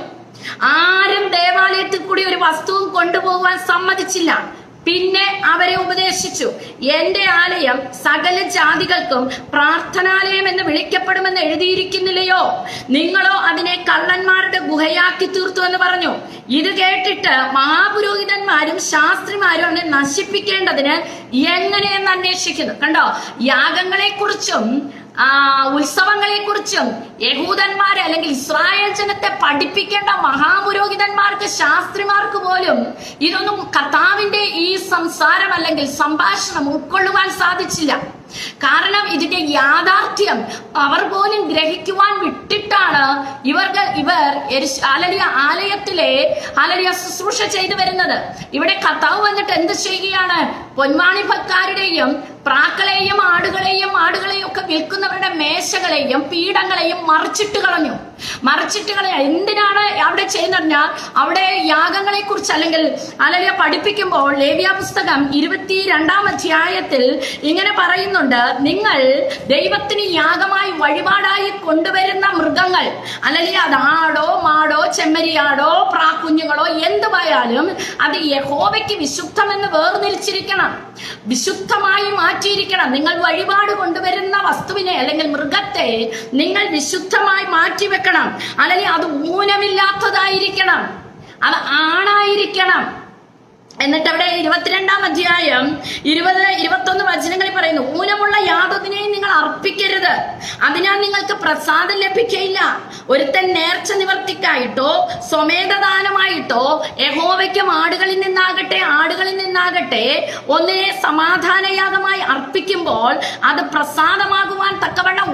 ആരും ദേവാലയത്തിൽ കൂടി ഒരു വസ്തുവും കൊണ്ടുപോകാൻ സമ്മതിച്ചില്ല പിന്നെ അവരെ ഉപദേശിച്ചു എന്റെ ആലയം സകല ജാതികൾക്കും പ്രാർത്ഥനാലയം എന്ന് വിളിക്കപ്പെടുമെന്ന് എഴുതിയിരിക്കുന്നില്ലയോ നിങ്ങളോ അതിനെ കള്ളന്മാരുടെ ഗുഹയാക്കി തീർത്തു എന്ന് പറഞ്ഞു ഇത് കേട്ടിട്ട് മഹാപുരോഹിതന്മാരും ശാസ്ത്രിമാരും അവനെ നശിപ്പിക്കേണ്ടതിന് എങ്ങനെയെന്ന് അന്വേഷിക്കുന്നു കണ്ടോ യാഗങ്ങളെ കുറിച്ചും ആ ഉത്സവങ്ങളെ കുറിച്ചും യഹൂദന്മാരെ അല്ലെങ്കിൽ ഇസ്രായേൽ ജനത്തെ പഠിപ്പിക്കേണ്ട മഹാപുരോഹിതന്മാർക്ക് ശാസ്ത്രിമാർക്ക് പോലും ഇതൊന്നും കർത്താവിന്റെ ഈ സംസാരം അല്ലെങ്കിൽ സംഭാഷണം ഉൾക്കൊള്ളുവാൻ സാധിച്ചില്ല കാരണം ഇതിന്റെ യാഥാർത്ഥ്യം അവർ പോലും ഗ്രഹിക്കുവാൻ വിട്ടിട്ടാണ് ഇവർക്ക് ഇവർ എരിശ്- ആലലിയ ആലയത്തിലെ ആലലിയ ശുശ്രൂഷ ചെയ്തു വരുന്നത് ഇവിടെ കർത്താവ് വന്നിട്ട് എന്ത് ചെയ്യുകയാണ് പൊന്മാണിഭക്കാരുടെയും പ്രാക്കളെയും ആടുകളെയും ആടുകളെയും ഒക്കെ വിൽക്കുന്നവരുടെ മേശകളെയും പീഠങ്ങളെയും മറിച്ചിട്ട് കളഞ്ഞു മറിച്ചിട്ട് കളഞ്ഞ എന്തിനാണ് അവിടെ ചെയ്യുന്നറിഞ്ഞാൽ അവിടെ യാഗങ്ങളെ കുറിച്ച് അല്ലെങ്കിൽ അലലിയ പഠിപ്പിക്കുമ്പോൾ ലേവ്യ പുസ്തകം ഇരുപത്തി രണ്ടാം അധ്യായത്തിൽ ഇങ്ങനെ പറയുന്നുണ്ട് നിങ്ങൾ ദൈവത്തിന് യാഗമായി വഴിപാടായി കൊണ്ടുവരുന്ന മൃഗങ്ങൾ അല്ലെങ്കിൽ അത് ആടോ മാടോ ചെമ്മരിയാടോ പ്രാക്കുഞ്ഞുങ്ങളോ എന്തുമായാലും അത് യഹോവയ്ക്ക് വിശുദ്ധമെന്ന് വേർതിരിച്ചിരിക്കണം വിശുദ്ധമായി മാറ്റിയിരിക്കണം നിങ്ങൾ വഴിപാട് കൊണ്ടുവരുന്ന വസ്തുവിനെ അല്ലെങ്കിൽ മൃഗത്തെ നിങ്ങൾ വിശുദ്ധമായി മാറ്റിവെക്കണം അല്ലെങ്കിൽ അത് ഊനമില്ലാത്തതായിരിക്കണം അത് ആണായിരിക്കണം എന്നിട്ട് അവിടെ ഇരുപത്തിരണ്ടാം അധ്യായം ഇരുപത് ഇരുപത്തൊന്ന് വചനങ്ങളിൽ പറയുന്നു ഊനമുള്ള യാതൊന്നിനെയും നിങ്ങൾ അർപ്പിക്കരുത് അതിനാൽ നിങ്ങൾക്ക് പ്രസാദം ലഭിക്കയില്ല ഒരുത്തൻ നേർച്ച നിവർത്തിക്കായിട്ടോ സ്വമേധദാനമായിട്ടോ യഹോവയ്ക്കും ആടുകളിൽ നിന്നാകട്ടെ ആടുകളിൽ നിന്നാകട്ടെ ഒന്നിനെ സമാധാനയാഗമായി അർപ്പിക്കുമ്പോൾ അത് പ്രസാദമാകുവാൻ തക്കവണ്ണം ഊനമില്ല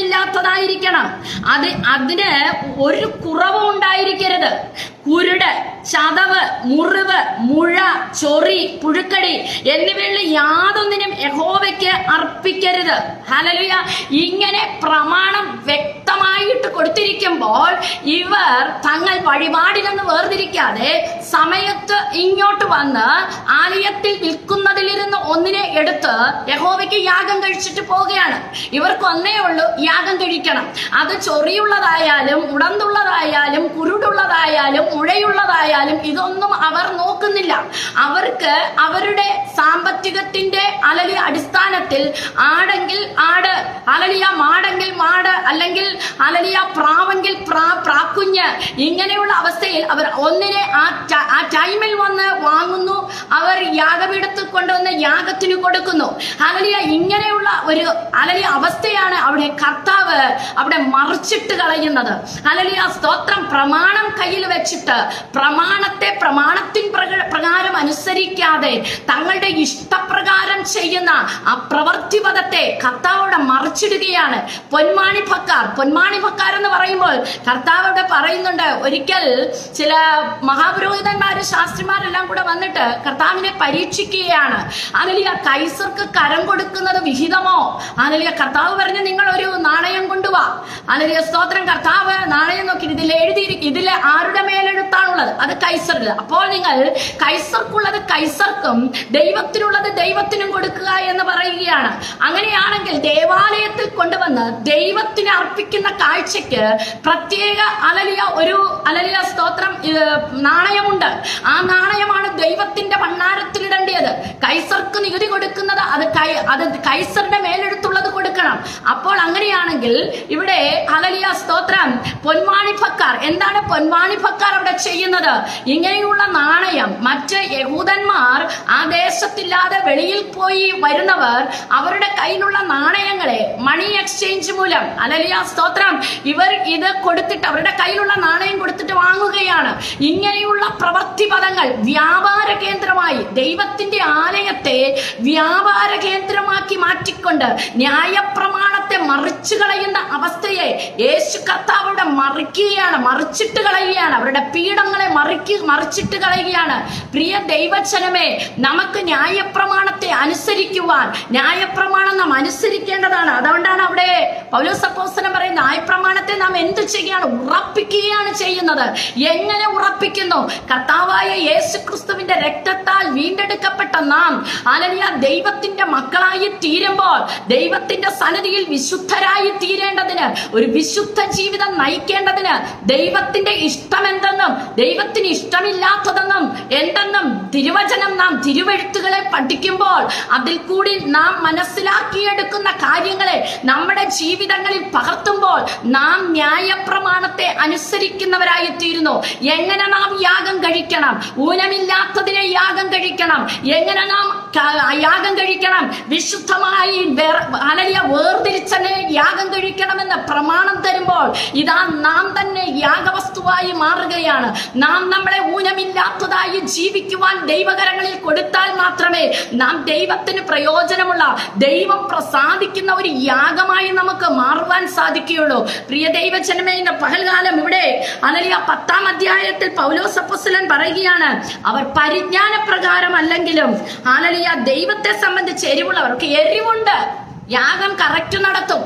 ഊനമില്ലാത്തതായിരിക്കണം അത് അതിന് ഒരു കുറവും ഉണ്ടായിരിക്കരുത് കുരുട് ചതവ് മുറിവ് മുഴ ചൊറി പുഴുക്കടി എന്നിവയുള്ള യാതൊന്നിനും യഹോവയ്ക്ക് അർപ്പിക്കരുത് ഹലലുയ ഇങ്ങനെ പ്രമാണം വ്യക്തമായിട്ട് കൊടുത്തിരിക്കുമ്പോൾ ഇവർ തങ്ങൾ വഴിപാടിൽ നിന്ന് വേർതിരിക്കാതെ സമയത്ത് ഇങ്ങോട്ട് വന്ന് ആലയത്തിൽ വിൽക്കുന്നതിലിരുന്ന് ഒന്നിനെ എടുത്ത് യഹോവയ്ക്ക് യാഗം കഴിച്ചിട്ട് പോവുകയാണ് ഇവർക്ക് ഒന്നേ ഉള്ളൂ യാഗം കഴിക്കണം അത് ചൊറിയുള്ളതായാലും ഉടന്തുള്ളതായാലും കുരുടുള്ളതായാലും മുഴയുള്ളതായാലും ഇതൊന്നും അവർ നോക്കുന്നില്ല അവർക്ക് അവരുടെ സാമ്പത്തികത്തിന്റെ അലലി അടിസ്ഥാനത്തിൽ ആടെങ്കിൽ ആട് അലലിയ മാടെങ്കിൽ മാട് അല്ലെങ്കിൽ അലലിയ പ്രാവെങ്കിൽ പ്രാ പ്രാക്കുഞ്ഞ് ഇങ്ങനെയുള്ള അവസ്ഥയിൽ അവർ ഒന്നിനെ ആ ട- ആ ടൈമിൽ വന്ന് വാങ്ങുന്നു അവർ യാഗപീഠത്തിൽ കൊണ്ടുവന്ന് യാഗത്തിന് കൊടുക്കുന്നു അലലിയ ഇങ്ങനെയുള്ള ഒരു അലലിയ അവസ്ഥയാണ് അവിടെ കർത്താവ് അവിടെ മറിച്ചിട്ട് കളയുന്നത് അലലിയ സ്തോത്രം പ്രമാണം കയ്യിൽ വെച്ചിട്ട് പ്രമാണത്തെ പ്രമാണത്തിൻ പ്രക- പ്രകാരം അനുസരിക്കാതെ തങ്ങളുടെ ഇഷ്ടപ്രകാരം ചെയ്യുന്ന ആ പ്രവർത്തിപഥത്തെ കർത്താവോടെ മറിച്ചിടുകയാണ് പൊന്മാണി ഭക്കാർ പൊന്മാണി ഭക്കാർ എന്ന് പറയുമ്പോൾ കർത്താവ് ഇവിടെ പറയുന്നുണ്ട് ഒരിക്കൽ ചില മഹാപുരോഹിതന്മാര് ശാസ്ത്രിമാരെല്ലാം കൂടെ വന്നിട്ട് കർത്താവിനെ പരീക്ഷിക്കുകയാണ് അനലിയ കൈസർക്ക് കരം കൊടുക്കുന്നത് വിഹിതമോ അനലിയ കർത്താവ് പറഞ്ഞു നിങ്ങൾ ഒരു നാണയം കൊണ്ടുവാ അനലിയ സ്തോത്രം കർത്താവ് നാണയം നോക്കി ഇതിൽ എഴുതിയിരിക്കും ഇതിലെ ആരുടെ മേലെഴുത്താണുള്ളത് അത് കൈസറിൽ അപ്പോൾ നിങ്ങൾ കൈസർക്കുള്ളത് കൈസർക്കും ദൈവത്തിനുള്ളത് ദൈവത്തിനും കൊടുക്കുക എന്ന് പറയുകയാണ് അങ്ങനെയാണെങ്കിൽ ദേവാലയത്തിൽ കൊണ്ടുവന്ന് ദൈവത്തിന് അർപ്പിക്കുന്ന കാഴ്ചയ്ക്ക് പ്രത്യേക അലലിയ ഒരു അലലിയ സ്തോത്രം ഇത് നാണയമുണ്ട് ആ നാണയമാണ് ദൈവത്തിന്റെ ഭണ്ണാരത്തിലിടേണ്ടത് കൈസർക്ക് നികുതി കൊടുക്കുന്നത് അത് കൈ അത് കൈസറിന്റെ മേലെടുത്തുള്ളത് കൊടുക്കണം അപ്പോൾ അങ്ങനെയാണെങ്കിൽ ഇവിടെ അലലിയ സ്തോത്രം പൊന്മാണിഫക്കാർ എന്താണ് പൊന്മാണിഫക്കാർ അവിടെ ചെയ്യുന്നത് ഇങ്ങനെയുള്ള നാണയം മറ്റ് യഹൂദന്മാർ ആ ദേശത്തില്ലാതെ വെളിയിൽ പോയി വരുന്നവർ അവരുടെ കയ്യിലുള്ള നാണയങ്ങളെ മണി എക്സ്ചേഞ്ച് മൂലം അലലിയ സ്തോത്രം ഇവർ ഇത് കൊടുത്തിട്ട് അവരുടെ കയ്യിലുള്ള നാണയം കൊടുത്തിട്ട് വാങ്ങുകയാണ് ഇങ്ങനെയുള്ള പ്രവൃത്തി പദങ്ങൾ വ്യാപാര കേന്ദ്രമായി ദൈവത്തിന്റെ ആലയത്തെ വ്യാപാര കേന്ദ്രമാക്കി മാറ്റിക്കൊണ്ട് ന്യായപ്രമാണത്തെ മറിച്ചു കളയുന്ന അവസ്ഥയെ യേശു കർത്താവിടെ മറിക്കുകയാണ് മറിച്ചിട്ട് കളയുകയാണ് അവരുടെ പീഠങ്ങളെ മറിക്ക് മറിച്ചിട്ട് കളയുകയാണ് പ്രിയ ദൈവജനമേ നമുക്ക് ന്യായപ്രമാണത്തെ അനുസരിക്കുവാൻ ന്യായപ്രമാണം നാം അനുസരിക്കേണ്ടതാണ് അതുകൊണ്ടാണ് അവിടെ പൗലോസപ്പോസ്തലൻ പറയുന്ന ന്യായപ്രമാണത്തെ നാം എന്ത് ചെയ്യുകയാണ് ഉറപ്പിക്കുകയാണ് ചെയ്യുന്നത് എങ്ങനെ ഉറപ്പിക്കുന്നു കർത്താവായ യേശു ക്രിസ്തുവിന്റെ രക്തത്താൽ വീണ്ടെടുക്കപ്പെട്ട നാം അലലിയ ദൈവത്തിന്റെ മക്കളായി തീരുമ്പോൾ ദൈവത്തിന്റെ സന്നിധിയിൽ വിശുദ്ധരായി തീരേണ്ടതിന് ഒരു വിശുദ്ധ ജീവിതം നയിക്കേണ്ടതിന് ദൈവത്തിന്റെ ഇഷ്ടം എന്തെന്നും ദൈവത്തിന് ഇഷ്ടമില്ലാത്തതെന്നും എന്തെന്നും തിരുവചനം നാം തിരുവെഴുത്തുകളെ പഠിക്കുമ്പോൾ അതിൽ കൂടി നാം മനസ്സിലാക്കിയെടുക്കുന്ന കാര്യങ്ങളെ നമ്മുടെ ജീവിതങ്ങളിൽ പകർത്തുമ്പോൾ നാം ന്യായപ്രമാണത്തെ അനുസരിക്കുന്നവരായി തീരുന്നു എങ്ങനെ നാം യാഗം കഴിക്കണം ഊനമില്ലാത്തതിനെ യാഗം കഴിക്കണം എങ്ങനെ നാം ക- യാഗം കഴിക്കണം വിശുദ്ധമായി വേർ- അലലിയ വേർതിരിച്ചനെ യാഗം കഴിക്കണമെന്ന് പ്രമാണം തരുമ്പോൾ ഇതാ നാം തന്നെ യാഗവസ്തുവായി മാറുകയാണ് നാം നമ്മളെ ഊനമില്ലാത്തതായി ജീവിക്കുവാൻ ദൈവകരങ്ങളിൽ കൊടുത്താൽ മാത്രമേ നാം ദൈവത്തിന് പ്രയോജനമുള്ള ദൈവം പ്രസാദിക്കുന്ന ഒരു യാഗമായി നമുക്ക് മാറുവാൻ സാധിക്കുകയുള്ളൂ പ്രിയ ദൈവജനമേ ഇന്ന് പകൽകാലം ഇവിടെ അലലിയ പത്താം അധ്യായത്തിൽ പൗലോസപ്പുസ്ലൻ പറയുകയാണ് അവർ പരിജ്ഞാന പ്രകാരമല്ലെങ്കിലും അലലിയ ദൈവത്തെ സംബന്ധിച്ച് എരിവുള്ളവർക്ക് എരിവുണ്ട് യാഗം കറക്റ്റ് നടത്തും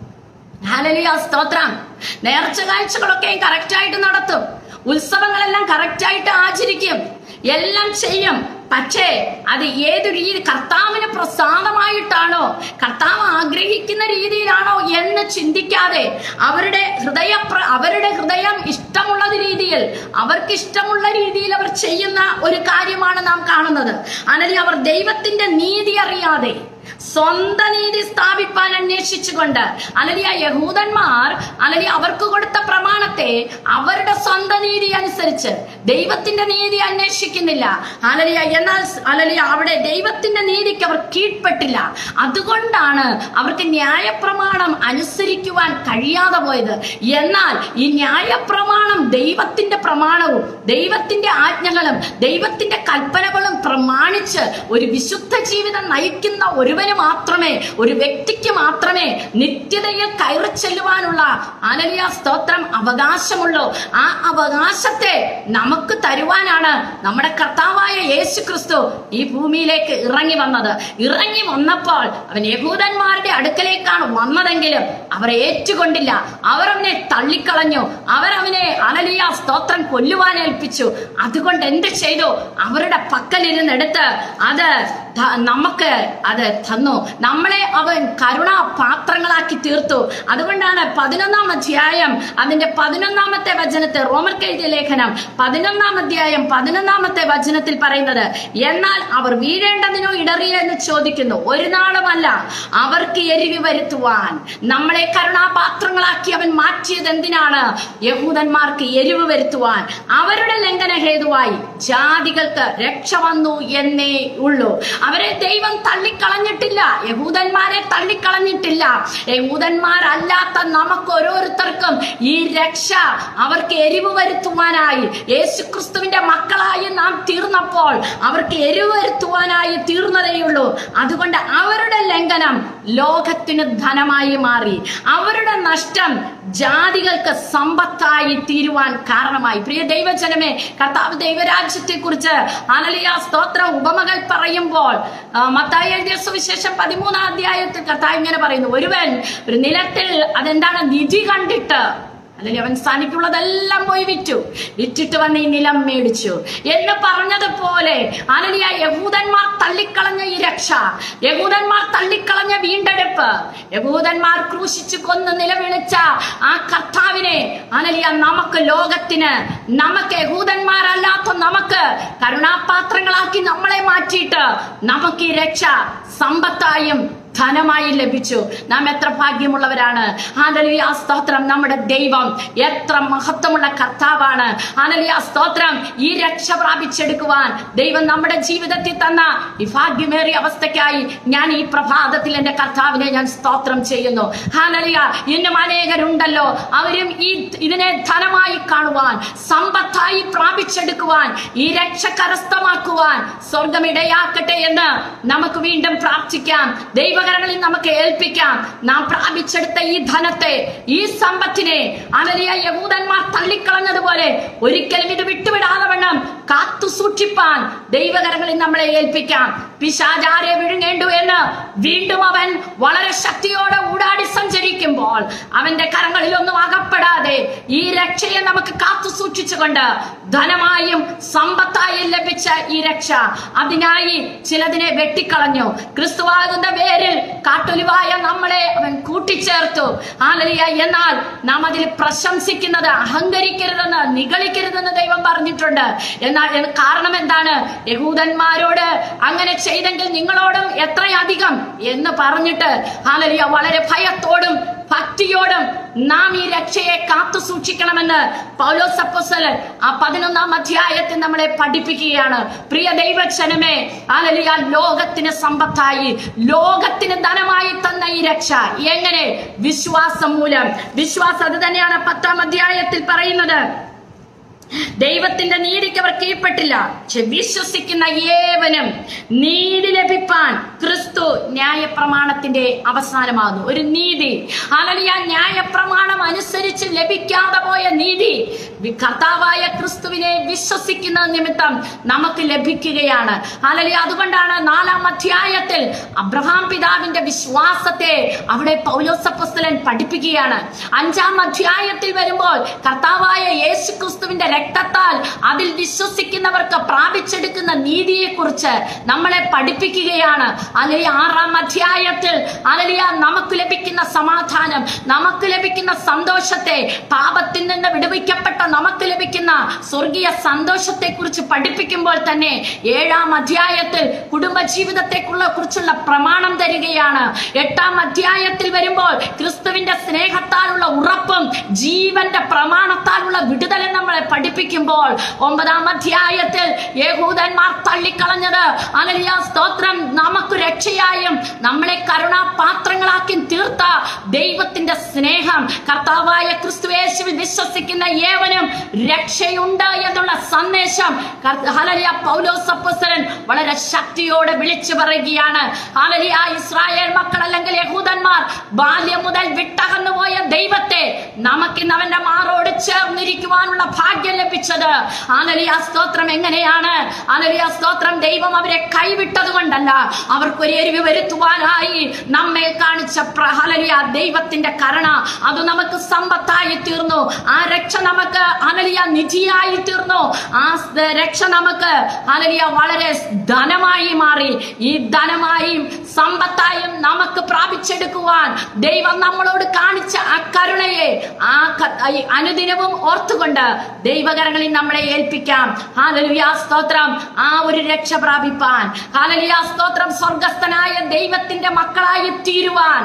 ഹാലലിയ സ്തോത്രം നേർച്ച കാഴ്ചകളൊക്കെ കറക്റ്റ് ആയിട്ട് നടത്തും ഉത്സവങ്ങളെല്ലാം കറക്റ്റ് ആയിട്ട് ആചരിക്കും എല്ലാം ചെയ്യും പക്ഷേ അത് ഏതു രീതി കർത്താവിന് പ്രസാദമായിട്ടാണോ കർത്താവ് ആഗ്രഹിക്കുന്ന രീതിയിലാണോ എന്ന് ചിന്തിക്കാതെ അവരുടെ ഹൃദയ പ്ര- അവരുടെ ഹൃദയം ഇഷ്ടമുള്ള രീതിയിൽ അവർക്ക് ഇഷ്ടമുള്ള രീതിയിൽ അവർ ചെയ്യുന്ന ഒരു കാര്യമാണ് നാം കാണുന്നത് അല്ലെങ്കിൽ അവർ ദൈവത്തിന്റെ നീതി അറിയാതെ സ്വന്തം നീതി സ്ഥാപിപ്പാൻ അന്വേഷിച്ചുകൊണ്ട് അലലിയ യഹൂദന്മാർ അലലിയ അവർക്ക് കൊടുത്ത പ്രമാണത്തെ അവരുടെ സ്വന്തം നീതി അനുസരിച്ച് ദൈവത്തിന്റെ നീതി അന്വേഷിക്കുന്നില്ല അലലിയ എന്നാൽ അലലിയ അവിടെ ദൈവത്തിന്റെ നീതിക്ക് അവർ കീഴ്പ്പെട്ടില്ല അതുകൊണ്ടാണ് അവർക്ക് ന്യായപ്രമാണം അനുസരിക്കുവാൻ കഴിയാതെ പോയത് എന്നാൽ ഈ ന്യായപ്രമാണം ദൈവത്തിന്റെ പ്രമാണവും ദൈവത്തിന്റെ ആജ്ഞകളും ദൈവത്തിന്റെ കൽപ്പനകളും പ്രമാണിച്ച് ഒരു വിശുദ്ധ ജീവിതം നയിക്കുന്ന ഒരു ഒരുവന് മാത്രമേ ഒരു വ്യക്തിക്ക് മാത്രമേ നിത്യതയിൽ കയറി ചെല്ലുവാനുള്ള അനലിയ സ്തോത്രം അവകാശമുള്ളൂ ആ അവകാശത്തെ നമുക്ക് തരുവാനാണ് നമ്മുടെ കർത്താവായ യേശു ക്രിസ്തു ഈ ഭൂമിയിലേക്ക് ഇറങ്ങി വന്നത് ഇറങ്ങി വന്നപ്പോൾ അവൻ യഹൂദന്മാരുടെ അടുക്കലേക്കാണ് വന്നതെങ്കിലും അവർ ഏറ്റുകൊണ്ടില്ല അവർ അവനെ തള്ളിക്കളഞ്ഞു അവരവനെ അനലിയ സ്തോത്രം കൊല്ലുവാൻ ഏൽപ്പിച്ചു അതുകൊണ്ട് എന്ത് ചെയ്തു അവരുടെ പക്കലിരുന്നെടുത്ത് അത് ത- നമുക്ക് അത് തന്നു നമ്മളെ അവൻ കരുണാപാത്രങ്ങളാക്കി തീർത്തു അതുകൊണ്ടാണ് പതിനൊന്നാം അധ്യായം അതിന്റെ പതിനൊന്നാമത്തെ വചനത്തെ റോമർ എഴുതിയ ലേഖനം പതിനൊന്നാം അധ്യായം പതിനൊന്നാമത്തെ വചനത്തിൽ പറയുന്നത് എന്നാൽ അവർ വീഴേണ്ടതിനോ ഇടറിയോ എന്ന് ചോദിക്കുന്നു ഒരു നാളുമല്ല അവർക്ക് എരിവി വരുത്തുവാൻ നമ്മളെ കരുണാപാത്രങ്ങളാക്കി അവൻ മാറ്റിയത് എന്തിനാണ് യഹൂദന്മാർക്ക് എരിവ് വരുത്തുവാൻ അവരുടെ ലംഘന ഹേതുവായി ജാതികൾക്ക് രക്ഷ വന്നു എന്നേ ഉള്ളൂ അവരെ ദൈവം തള്ളിക്കളഞ്ഞിട്ടില്ല യഹൂദന്മാരെ തള്ളിക്കളഞ്ഞിട്ടില്ല യഹൂദന്മാരല്ലാത്ത നമുക്ക് ഓരോരുത്തർക്കും ഈ രക്ഷ അവർക്ക് എരിവ് വരുത്തുവാനായി യേശുക്രിസ്തുവിന്റെ മക്കളായി നാം തീർന്നപ്പോൾ അവർക്ക് എരിവ് വരുത്തുവാനായി തീർന്നതേയുള്ളൂ അതുകൊണ്ട് അവരുടെ ലംഘനം ലോകത്തിന് ധനമായി മാറി അവരുടെ നഷ്ടം ജാതികൾക്ക് സമ്പത്തായി തീരുവാൻ കാരണമായി പ്രിയ ദൈവജനമേ കർത്താവ് ദൈവരാജ്യത്തെ കുറിച്ച് അനലിയ സ്തോത്ര ഉപമകൾ പറയുമ്പോൾ ആ, മത്തായി എഴുതിയ സുവിശേഷം പതിമൂന്നാം അധ്യായത്തിൽ കർത്താവ് ഇങ്ങനെ പറയുന്നു ഒരുവൻ ഒരു നിലത്തിൽ അതെന്താണ് നിധി കണ്ടിട്ട് അല്ലെങ്കിൽ അവൻ സ്ഥാനിക്കുള്ളതെല്ലാം പോയി വിറ്റു വിറ്റിട്ട് വന്ന് ഈ നിലം മേടിച്ചു എന്ന് പറഞ്ഞതുപോലെ അനലിയ യഹൂദന്മാർ തള്ളിക്കളഞ്ഞ ഈ രക്ഷ യഹൂദന്മാർ തള്ളിക്കളഞ്ഞ വീണ്ടെടുപ്പ് യഹൂദന്മാർ ക്രൂശിച്ചു കൊന്ന് നിലവിളിച്ച ആ കർത്താവിനെ അനലിയ നമുക്ക് ലോകത്തിന് നമുക്ക് യഹൂദന്മാരല്ലാത്ത നമുക്ക് കരുണാപാത്രങ്ങളാക്കി നമ്മളെ മാറ്റിയിട്ട് നമുക്ക് ഈ രക്ഷ സമ്പത്തായും ധനമായി ലഭിച്ചു നാം എത്ര ഭാഗ്യമുള്ളവരാണ് ആനലിയ സ്തോത്രം നമ്മുടെ ദൈവം എത്ര മഹത്വമുള്ള കർത്താവാണ് ആനലിയ സ്തോത്രം ഈ രക്ഷ പ്രാപിച്ചെടുക്കുവാൻ ദൈവം നമ്മുടെ ജീവിതത്തിൽ തന്ന ഈ ഭാഗ്യമേറിയ അവസ്ഥയ്ക്കായി ഞാൻ ഈ പ്രഭാതത്തിൽ എന്റെ കർത്താവിനെ ഞാൻ സ്തോത്രം ചെയ്യുന്നു ഹാനലിയ ഇന്നും അനേകരുണ്ടല്ലോ അവരും ഈ ഇതിനെ ധനമായി കാണുവാൻ സമ്പത്തായി പ്രാപിച്ചെടുക്കുവാൻ ഈ രക്ഷ കരസ്ഥമാക്കുവാൻ സ്വർഗമിടയാക്കട്ടെ എന്ന് നമുക്ക് വീണ്ടും പ്രാർത്ഥിക്കാം ദൈവകരങ്ങളിൽ നമുക്ക് ഏൽപ്പിക്കാം നാം പ്രാപിച്ചെടുത്ത ഈ ധനത്തെ ഈ സമ്പത്തിനെ അനലിയ യഹൂദന്മാർ തള്ളിക്കളഞ്ഞതുപോലെ ഒരിക്കലും ഇത് വിട്ടുവിടാതെ വണ്ണം കാത്തു സൂക്ഷിപ്പാൻ ദൈവകരങ്ങളിൽ നമ്മളെ ഏൽപ്പിക്കാം പിശാചാരെ വിഴുങ്ങേണ്ടു എന്ന് വീണ്ടും അവൻ വളരെ ശക്തിയോടെ ഊടാടി സഞ്ചരിക്കുമ്പോൾ അവന്റെ കരങ്ങളിലൊന്നും അകപ്പെടാതെ ഈ രക്ഷയെ നമുക്ക് കാത്തു സൂക്ഷിച്ചുകൊണ്ട് ധനമായും സമ്പത്തായും ലഭിച്ച ഈ രക്ഷ അതിനായി ചിലതിനെ വെട്ടിക്കളഞ്ഞു ക്രിസ്തുവാകുന്ന പേരിൽ കാട്ടൊലിവായ നമ്മളെ അവൻ കൂട്ടിച്ചേർത്തു ആലലിയ എന്നാൽ നാം അതിൽ പ്രശംസിക്കുന്നത് അഹങ്കരിക്കരുതെന്ന് നിഗളിക്കരുതെന്ന് ദൈവം പറഞ്ഞിട്ടുണ്ട് എന്നാൽ എ- കാരണം എന്താണ് യഹൂദന്മാരോട് അങ്ങനെ ചെയ്തെങ്കിൽ നിങ്ങളോടും എത്രയധികം എന്ന് പറഞ്ഞിട്ട് ആലലിയ വളരെ ഭയത്തോടും ഭക്തിയോടും നാം ഈ രക്ഷയെ കാത്തു സൂക്ഷിക്കണമെന്ന് പൗലോസ് അപ്പോസ്തലൻ ആ പതിനൊന്നാം അധ്യായത്തിൽ നമ്മളെ പഠിപ്പിക്കുകയാണ് പ്രിയ ദൈവജനമേ ആലലിയ ലോകത്തിന് സമ്പത്തായി ലോകത്തിന് ധനമായി തന്ന ഈ രക്ഷ എങ്ങനെ വിശ്വാസം മൂലം വിശ്വാസം അത് തന്നെയാണ് പത്താം അധ്യായത്തിൽ പറയുന്നത് ദൈവത്തിന്റെ നീതിക്ക് അവർ കീഴ്പ്പെട്ടില്ല പക്ഷെ വിശ്വസിക്കുന്ന ഏവനും നീതി ലഭിപ്പാൻ ക്രിസ്തു ന്യായപ്രമാണത്തിന്റെ അവസാനമാകുന്നു ഒരു നീതി അനലിയ ന്യായപ്രമാണം അനുസരിച്ച് ലഭിക്കാതെ പോയ നീതി വി- കർത്താവായ ക്രിസ്തുവിനെ വിശ്വസിക്കുന്ന നിമിത്തം നമുക്ക് ലഭിക്കുകയാണ് അനലിയ അതുകൊണ്ടാണ് നാലാം അധ്യായത്തിൽ അബ്രഹാം പിതാവിന്റെ വിശ്വാസത്തെ അവിടെ പൗലോസപ്പസ്തലൻ പഠിപ്പിക്കുകയാണ് അഞ്ചാം അധ്യായത്തിൽ വരുമ്പോൾ കർത്താവായ യേശു ക്രിസ്തുവിന്റെ രക്തത്താൽ അതിൽ വിശ്വസിക്കുന്നവർക്ക് പ്രാപിച്ചെടുക്കുന്ന നീതിയെ കുറിച്ച് നമ്മളെ പഠിപ്പിക്കുകയാണ് അല്ലെങ്കിൽ ആറാം അധ്യായത്തിൽ അലലിയ നമുക്ക് ലഭിക്കുന്ന സമാധാനം നമുക്ക് ലഭിക്കുന്ന സന്തോഷത്തെ പാപത്തിൽ നിന്ന് വിടുവിക്കപ്പെട്ട നമുക്ക് ലഭിക്കുന്ന സ്വർഗീയ സന്തോഷത്തെ കുറിച്ച് പഠിപ്പിക്കുമ്പോൾ തന്നെ ഏഴാം അധ്യായത്തിൽ കുടുംബ ജീവിതത്തെക്കുള്ള കുറിച്ചുള്ള പ്രമാണം തരികയാണ് എട്ടാം അധ്യായത്തിൽ വരുമ്പോൾ ക്രിസ്തുവിന്റെ സ്നേഹത്താലുള്ള ഉറപ്പും ജീവന്റെ പ്രമാണത്താലുള്ള വിടുതലും നമ്മളെ പഠിപ്പിക്കുമ്പോൾ ഒമ്പതാം അധ്യായത്തിൽ യഹൂദന്മാർ തള്ളിക്കളഞ്ഞത് അനലിയ സ്തോത്രം നമുക്ക് രക്ഷയായും നമ്മളെ കരുണാപാത്രങ്ങളാക്കി തീർത്ത ദൈവത്തിന്റെ സ്നേഹം കർത്താവായ ക്രിസ്തുവേശുവിൽ വിശ്വസിക്കുന്ന ഏവനും മുഴുവനും രക്ഷയുണ്ട് എന്നുള്ള സന്ദേശം കർത്ത- ഹല്ലേലൂയ പൗലോസ് അപ്പോസ്തലൻ വളരെ ശക്തിയോടെ വിളിച്ചു പറയുകയാണ് ഹല്ലേലൂയ ഇസ്രായേൽ മക്കൾ അല്ലെങ്കിൽ യഹൂദന്മാർ ബാല്യം മുതൽ വിട്ടകന്നു പോയ ദൈവത്തെ നമുക്കിന്ന് അവന്റെ മാറോട് ചേർന്നിരിക്കുവാനുള്ള ഭാഗ്യം ലഭിച്ചത് ഹല്ലേലൂയ സ്തോത്രം എങ്ങനെയാണ് ഹല്ലേലൂയ സ്തോത്രം ദൈവം അവരെ കൈവിട്ടത് കൊണ്ടല്ല അവർക്കൊരു എരിവ് വരുത്തുവാനായി നമ്മെ കാണിച്ച പ്ര- ഹല്ലേലൂയ ദൈവത്തിന്റെ കരുണ അത് നമുക്ക് സമ്പത്തായി തീർന്നു ആ രക്ഷ നമുക്ക് ഹല്ലേലൂയ നിധിയായി തീർന്നു ആ സ് രക്ഷ നമുക്ക് ഹല്ലേലൂയ വളരെ ധനമായി മാറി ഈ ധനമായും സമ്പത്തായും നമുക്ക് പ്രാപിച്ചെടുക്കുവാൻ ദൈവം നമ്മളോട് കാണിച്ച ആ കരുണയെ ആ ക- ഈ അനുദിനവും ഓർത്തുകൊണ്ട് ദൈവകരങ്ങളിൽ നമ്മളെ ഏൽപ്പിക്കാം ഹാലലുയാ സ്തോത്രം ആ ഒരു രക്ഷ പ്രാപിപ്പാൻ ഹാലലുയാ സ്തോത്രം സ്വർഗസ്ഥനായ ദൈവത്തിന്റെ മക്കളായി തീരുവാൻ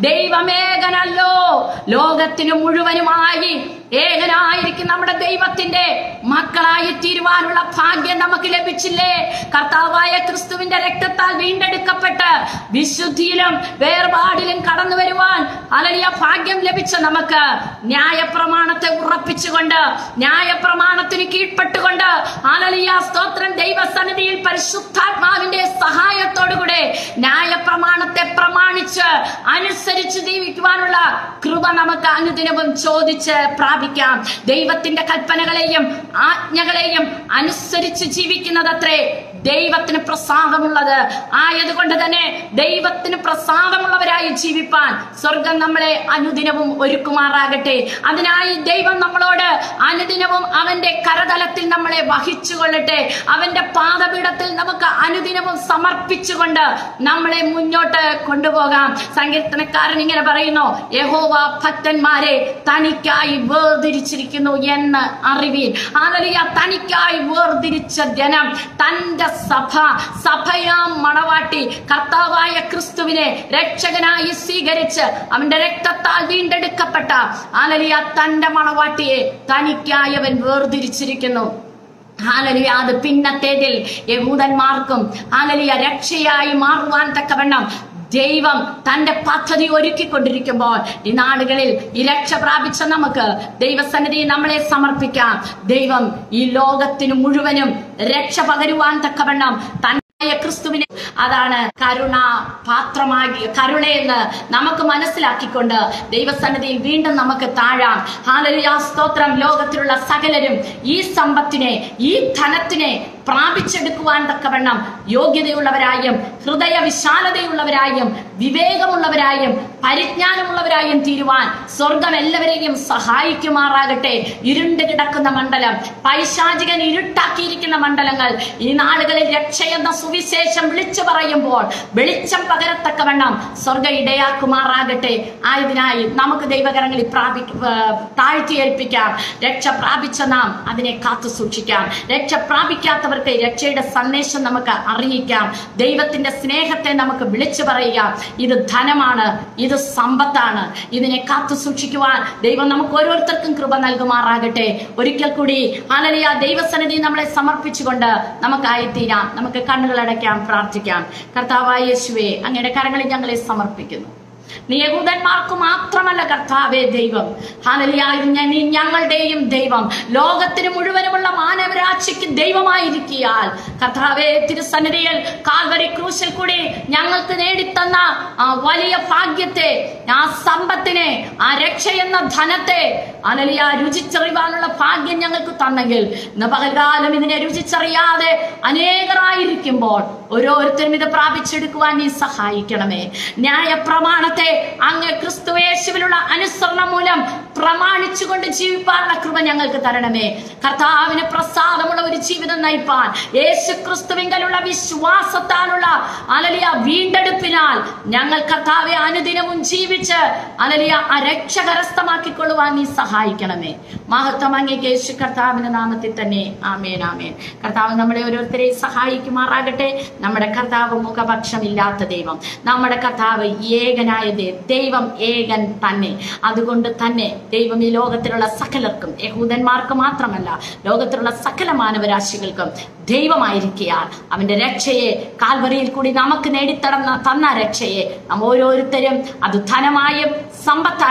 ദൈവമേകനല്ലോ ലോകത്തിന് മുഴുവനുമായി ഏകനായിരിക്കും നമ്മുടെ ദൈവത്തിന്റെ മക്കളായി തീരുവാനുള്ള ഭാഗ്യം നമുക്ക് ലഭിച്ചില്ലേ കർത്താവായ ക്രിസ്തുവിന്റെ രക്തത്താൽ വീണ്ടെടുക്കപ്പെട്ട് വിശുദ്ധിയിലും വേർപാടിലും കടന്നു വരുവാൻ അലലിയ ഭാഗ്യം ലഭിച്ച നമുക്ക് ന്യായപ്രമാണത്തെ ഉറപ്പിച്ചുകൊണ്ട് ന്യായപ്രമാണത്തിന് കീഴ്പ്പെട്ടുകൊണ്ട് അലലിയ സ്തോത്രം ദൈവസന്നിധിയിൽ പരിശുദ്ധാത്മാവിന്റെ സഹായത്തോടുകൂടെ ന്യായപ്രമാണത്തെ പ്രമാണിച്ച് അനുസരിച്ച് ജീവിക്കുവാനുള്ള കൃപ നമുക്ക് അനുദിനവും ചോദിച്ച് പ്രാപിക്കാം ദൈവത്തിന്റെ കൽപ്പനകളെയും ആജ്ഞകളെയും അനുസരിച്ച് ജീവിക്കുന്നതത്രേ ദൈവത്തിന് പ്രസാദമുള്ളത് ആയതുകൊണ്ട് തന്നെ ദൈവത്തിന് പ്രസാദമുള്ളവരായി ജീവിപ്പാൻ സ്വർഗം നമ്മളെ അനുദിനവും ഒരുക്കുമാറാകട്ടെ അതിനായി ദൈവം നമ്മളോട് അനുദിനവും അവന്റെ കരതലത്തിൽ നമ്മളെ വഹിച്ചു കൊള്ളട്ടെ അവന്റെ പാദപീഠത്തിൽ നമുക്ക് അനുദിനവും സമർപ്പിച്ചുകൊണ്ട് നമ്മളെ മുന്നോട്ട് കൊണ്ടുപോകാം സങ്കീർത്തനക്കാരൻ ഇങ്ങനെ പറയുന്നു യഹോവ ഭക്തന്മാരെ തനിക്കായി വേർതിരിച്ചിരിക്കുന്നു എന്ന് അറിവീൻ ആനലിയ തനിക്കായി വേർതിരിച്ച ജനം തന്റെ സഭ സഭയാം മണവാട്ടി കർത്താവായ ക്രിസ്തുവിനെ രക്ഷകനായി സ്വീകരിച്ച് അവന്റെ രക്തത്താൽ വീണ്ടെടുക്കപ്പെട്ട ആനലിയ തന്റെ മണവാട്ടിയെ തനിക്കായി അവൻ വേർതിരിച്ചിരിക്കുന്നു ഹാലലിയ അത് പിന്നത്തേതിൽ യഹൂദന്മാർക്കും ഹാലലിയ രക്ഷയായി മാറുവാൻ തക്കവണ്ണം ദൈവം തന്റെ പദ്ധതി ഒരുക്കിക്കൊണ്ടിരിക്കുമ്പോൾ ഈ നാടുകളിൽ ഈ രക്ഷ പ്രാപിച്ച നമുക്ക് ദൈവസന്നിധി നമ്മളെ സമർപ്പിക്കാം ദൈവം ഈ ലോകത്തിന് മുഴുവനും രക്ഷ പകരുവാൻ തക്കവണ്ണം തന്റെ ക്രിസ്തുവിനെ അതാണ് കരുണ പാത്രമാക്കി കരുണയെന്ന് നമുക്ക് മനസ്സിലാക്കിക്കൊണ്ട് ദൈവസന്നിധിയിൽ വീണ്ടും നമുക്ക് താഴാം ഹാലലിയ സ്തോത്രം ലോകത്തിലുള്ള സകലരും ഈ സമ്പത്തിനെ ഈ ധനത്തിനെ പ്രാപിച്ചെടുക്കുവാൻ തക്കവണ്ണം യോഗ്യതയുള്ളവരായും ഹൃദയ വിശാലതയുള്ളവരായും വിവേകമുള്ളവരായും പരിജ്ഞാനമുള്ളവരായും തീരുവാൻ സ്വർഗം എല്ലാവരെയും സഹായിക്കുമാറാകട്ടെ ഇരുണ്ട് കിടക്കുന്ന മണ്ഡലം പൈശാചികൻ ഇരുട്ടാക്കിയിരിക്കുന്ന മണ്ഡലങ്ങൾ ഈ നാളുകളിൽ രക്ഷയെന്ന സുവിശേഷം വിളിച്ചു പറയുമ്പോൾ വെളിച്ചം പകരത്തക്കവണ്ണം സ്വർഗ ഇടയാക്കുമാറാകട്ടെ ആയതിനായി നമുക്ക് ദൈവകരങ്ങളിൽ പ്രാപി ഏർ താഴ്ത്തിയേൽപ്പിക്കാം രക്ഷ പ്രാപിച്ച നാം അതിനെ കാത്തു സൂക്ഷിക്കാം രക്ഷ പ്രാപിക്കാത്തവർക്ക് രക്ഷയുടെ സന്ദേശം നമുക്ക് അറിയിക്കാം ദൈവത്തിന്റെ സ്നേഹത്തെ നമുക്ക് വിളിച്ചു പറയുക ഇത് ധനമാണ് ഇത് സമ്പത്താണ് ഇതിനെ കാത്തു സൂക്ഷിക്കുവാൻ ദൈവം നമുക്ക് ഓരോരുത്തർക്കും കൃപ നൽകുമാറാകട്ടെ ഒരിക്കൽ കൂടി ആലലിയ ദൈവസന്നിധി നമ്മളെ സമർപ്പിച്ചുകൊണ്ട് നമുക്കായിത്തീരാം നമുക്ക് കണ്ണുകൾ അടയ്ക്കാം പ്രാർത്ഥിക്കാം കർത്താവായ യേശുവെ അങ്ങയുടെ കരങ്ങളിൽ ഞങ്ങളെ സമർപ്പിക്കുന്നു നീ യഹൂദന്മാർക്ക് മാത്രമല്ല കർത്താവേ ദൈവം ഹാലലിയായിരുന്നു നീ ഞങ്ങളുടെയും ദൈവം ലോകത്തിന് മുഴുവനുമുള്ള മാനവരാശിക്ക് ദൈവമായിരിക്കിയാൽ കർത്താവേ തിരുസന്നിധിയിൽ കാൽവരി ക്രൂശിൽ കൂടി ഞങ്ങൾക്ക് നേടിത്തന്ന ആ വലിയ ഭാഗ്യത്തെ ആ സമ്പത്തിനെ ആ രക്ഷ എന്ന ധനത്തെ അനലിയ രുചിച്ചറിവാനുള്ള ഭാഗ്യം ഞങ്ങൾക്ക് തന്നെങ്കിൽ ഇന്ന് പകൽക്കാലം ഇതിനെ രുചിച്ചറിയാതെ അനേകരായിരിക്കുമ്പോൾ ഓരോരുത്തരും ഇത് പ്രാപിച്ചെടുക്കുവാൻ നീ സഹായിക്കണമേ ന്യായ പ്രമാണത്തെ അങ്ങ് ക്രിസ്തുവേശുവിലുള്ള അനുസരണം മൂലം പ്രമാണിച്ചുകൊണ്ട് ജീവിപ്പാനുള്ള കൃപ ഞങ്ങൾക്ക് തരണമേ കർത്താവിന് പ്രസാദമുള്ള ഒരു ജീവിതം നയിപ്പാൻ യേശു ക്രിസ്തുവിങ്കലുള്ള വിശ്വാസത്താലുള്ള അലലിയ വീണ്ടെടുപ്പിനാൽ ഞങ്ങൾ കർത്താവെ അനുദിനവും ജീവിച്ച് അലലിയ ആ രക്ഷ കരസ്ഥമാക്കിക്കൊള്ളുവാൻ നീ സഹായിക്കണമേ മഹത്വം അങ്ങേക്ക് യേശു കർത്താവിന്റെ നാമത്തിൽ തന്നെ ആമേൻ ആമേൻ കർത്താവ് നമ്മളെ ഓരോരുത്തരെയും സഹായിക്കുമാറാകട്ടെ നമ്മുടെ കർത്താവ് മുഖപക്ഷമില്ലാത്ത ദൈവം നമ്മുടെ കർത്താവ് ഏകനായ ദൈ- ദൈവം ഏകൻ തന്നെ അതുകൊണ്ട് തന്നെ ദൈവം ഈ ലോകത്തിലുള്ള സകലർക്കും യഹൂദന്മാർക്ക് മാത്രമല്ല ലോകത്തിലുള്ള സകല മാനവരാശികൾക്കും ദൈവമായിരിക്കയാൽ അവന്റെ രക്ഷയെ കാൽവറിയിൽ കൂടി നമുക്ക് നേടിത്തടന്ന തന്ന രക്ഷയെ നാം ഓരോരുത്തരും അത് ധനമായും സമ്പത്തായും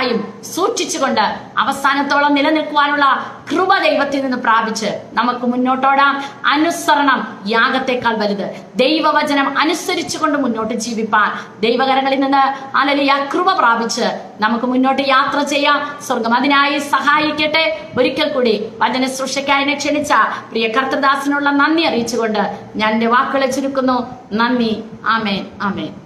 സൂക്ഷിച്ചുകൊണ്ട് അവസാനത്തോളം നിലനിൽക്കുവാനുള്ള കൃപ ദൈവത്തിൽ നിന്ന് പ്രാപിച്ച് നമുക്ക് മുന്നോട്ടോടാം അനുസരണം യാഗത്തെക്കാൾ വലുത് ദൈവവചനം അനുസരിച്ചുകൊണ്ട് മുന്നോട്ട് ജീവിപ്പാൻ ദൈവകരങ്ങളിൽ നിന്ന് അലലിയ കൃപ പ്രാപിച്ച് നമുക്ക് മുന്നോട്ട് യാത്ര ചെയ്യാം സ്വർഗം അതിനായി സഹായിക്കട്ടെ ഒരിക്കൽ കൂടി വചന സൃഷ്ടിക്കായി എന്നെ ക്ഷണിച്ച പ്രിയ കർത്തദാസിനുള്ള നന്ദി അറിയിച്ചുകൊണ്ട് ഞാൻ എന്റെ വാക്കുകളെ ചുരുക്കുന്നു നന്ദി ആമേൻ ആമേൻ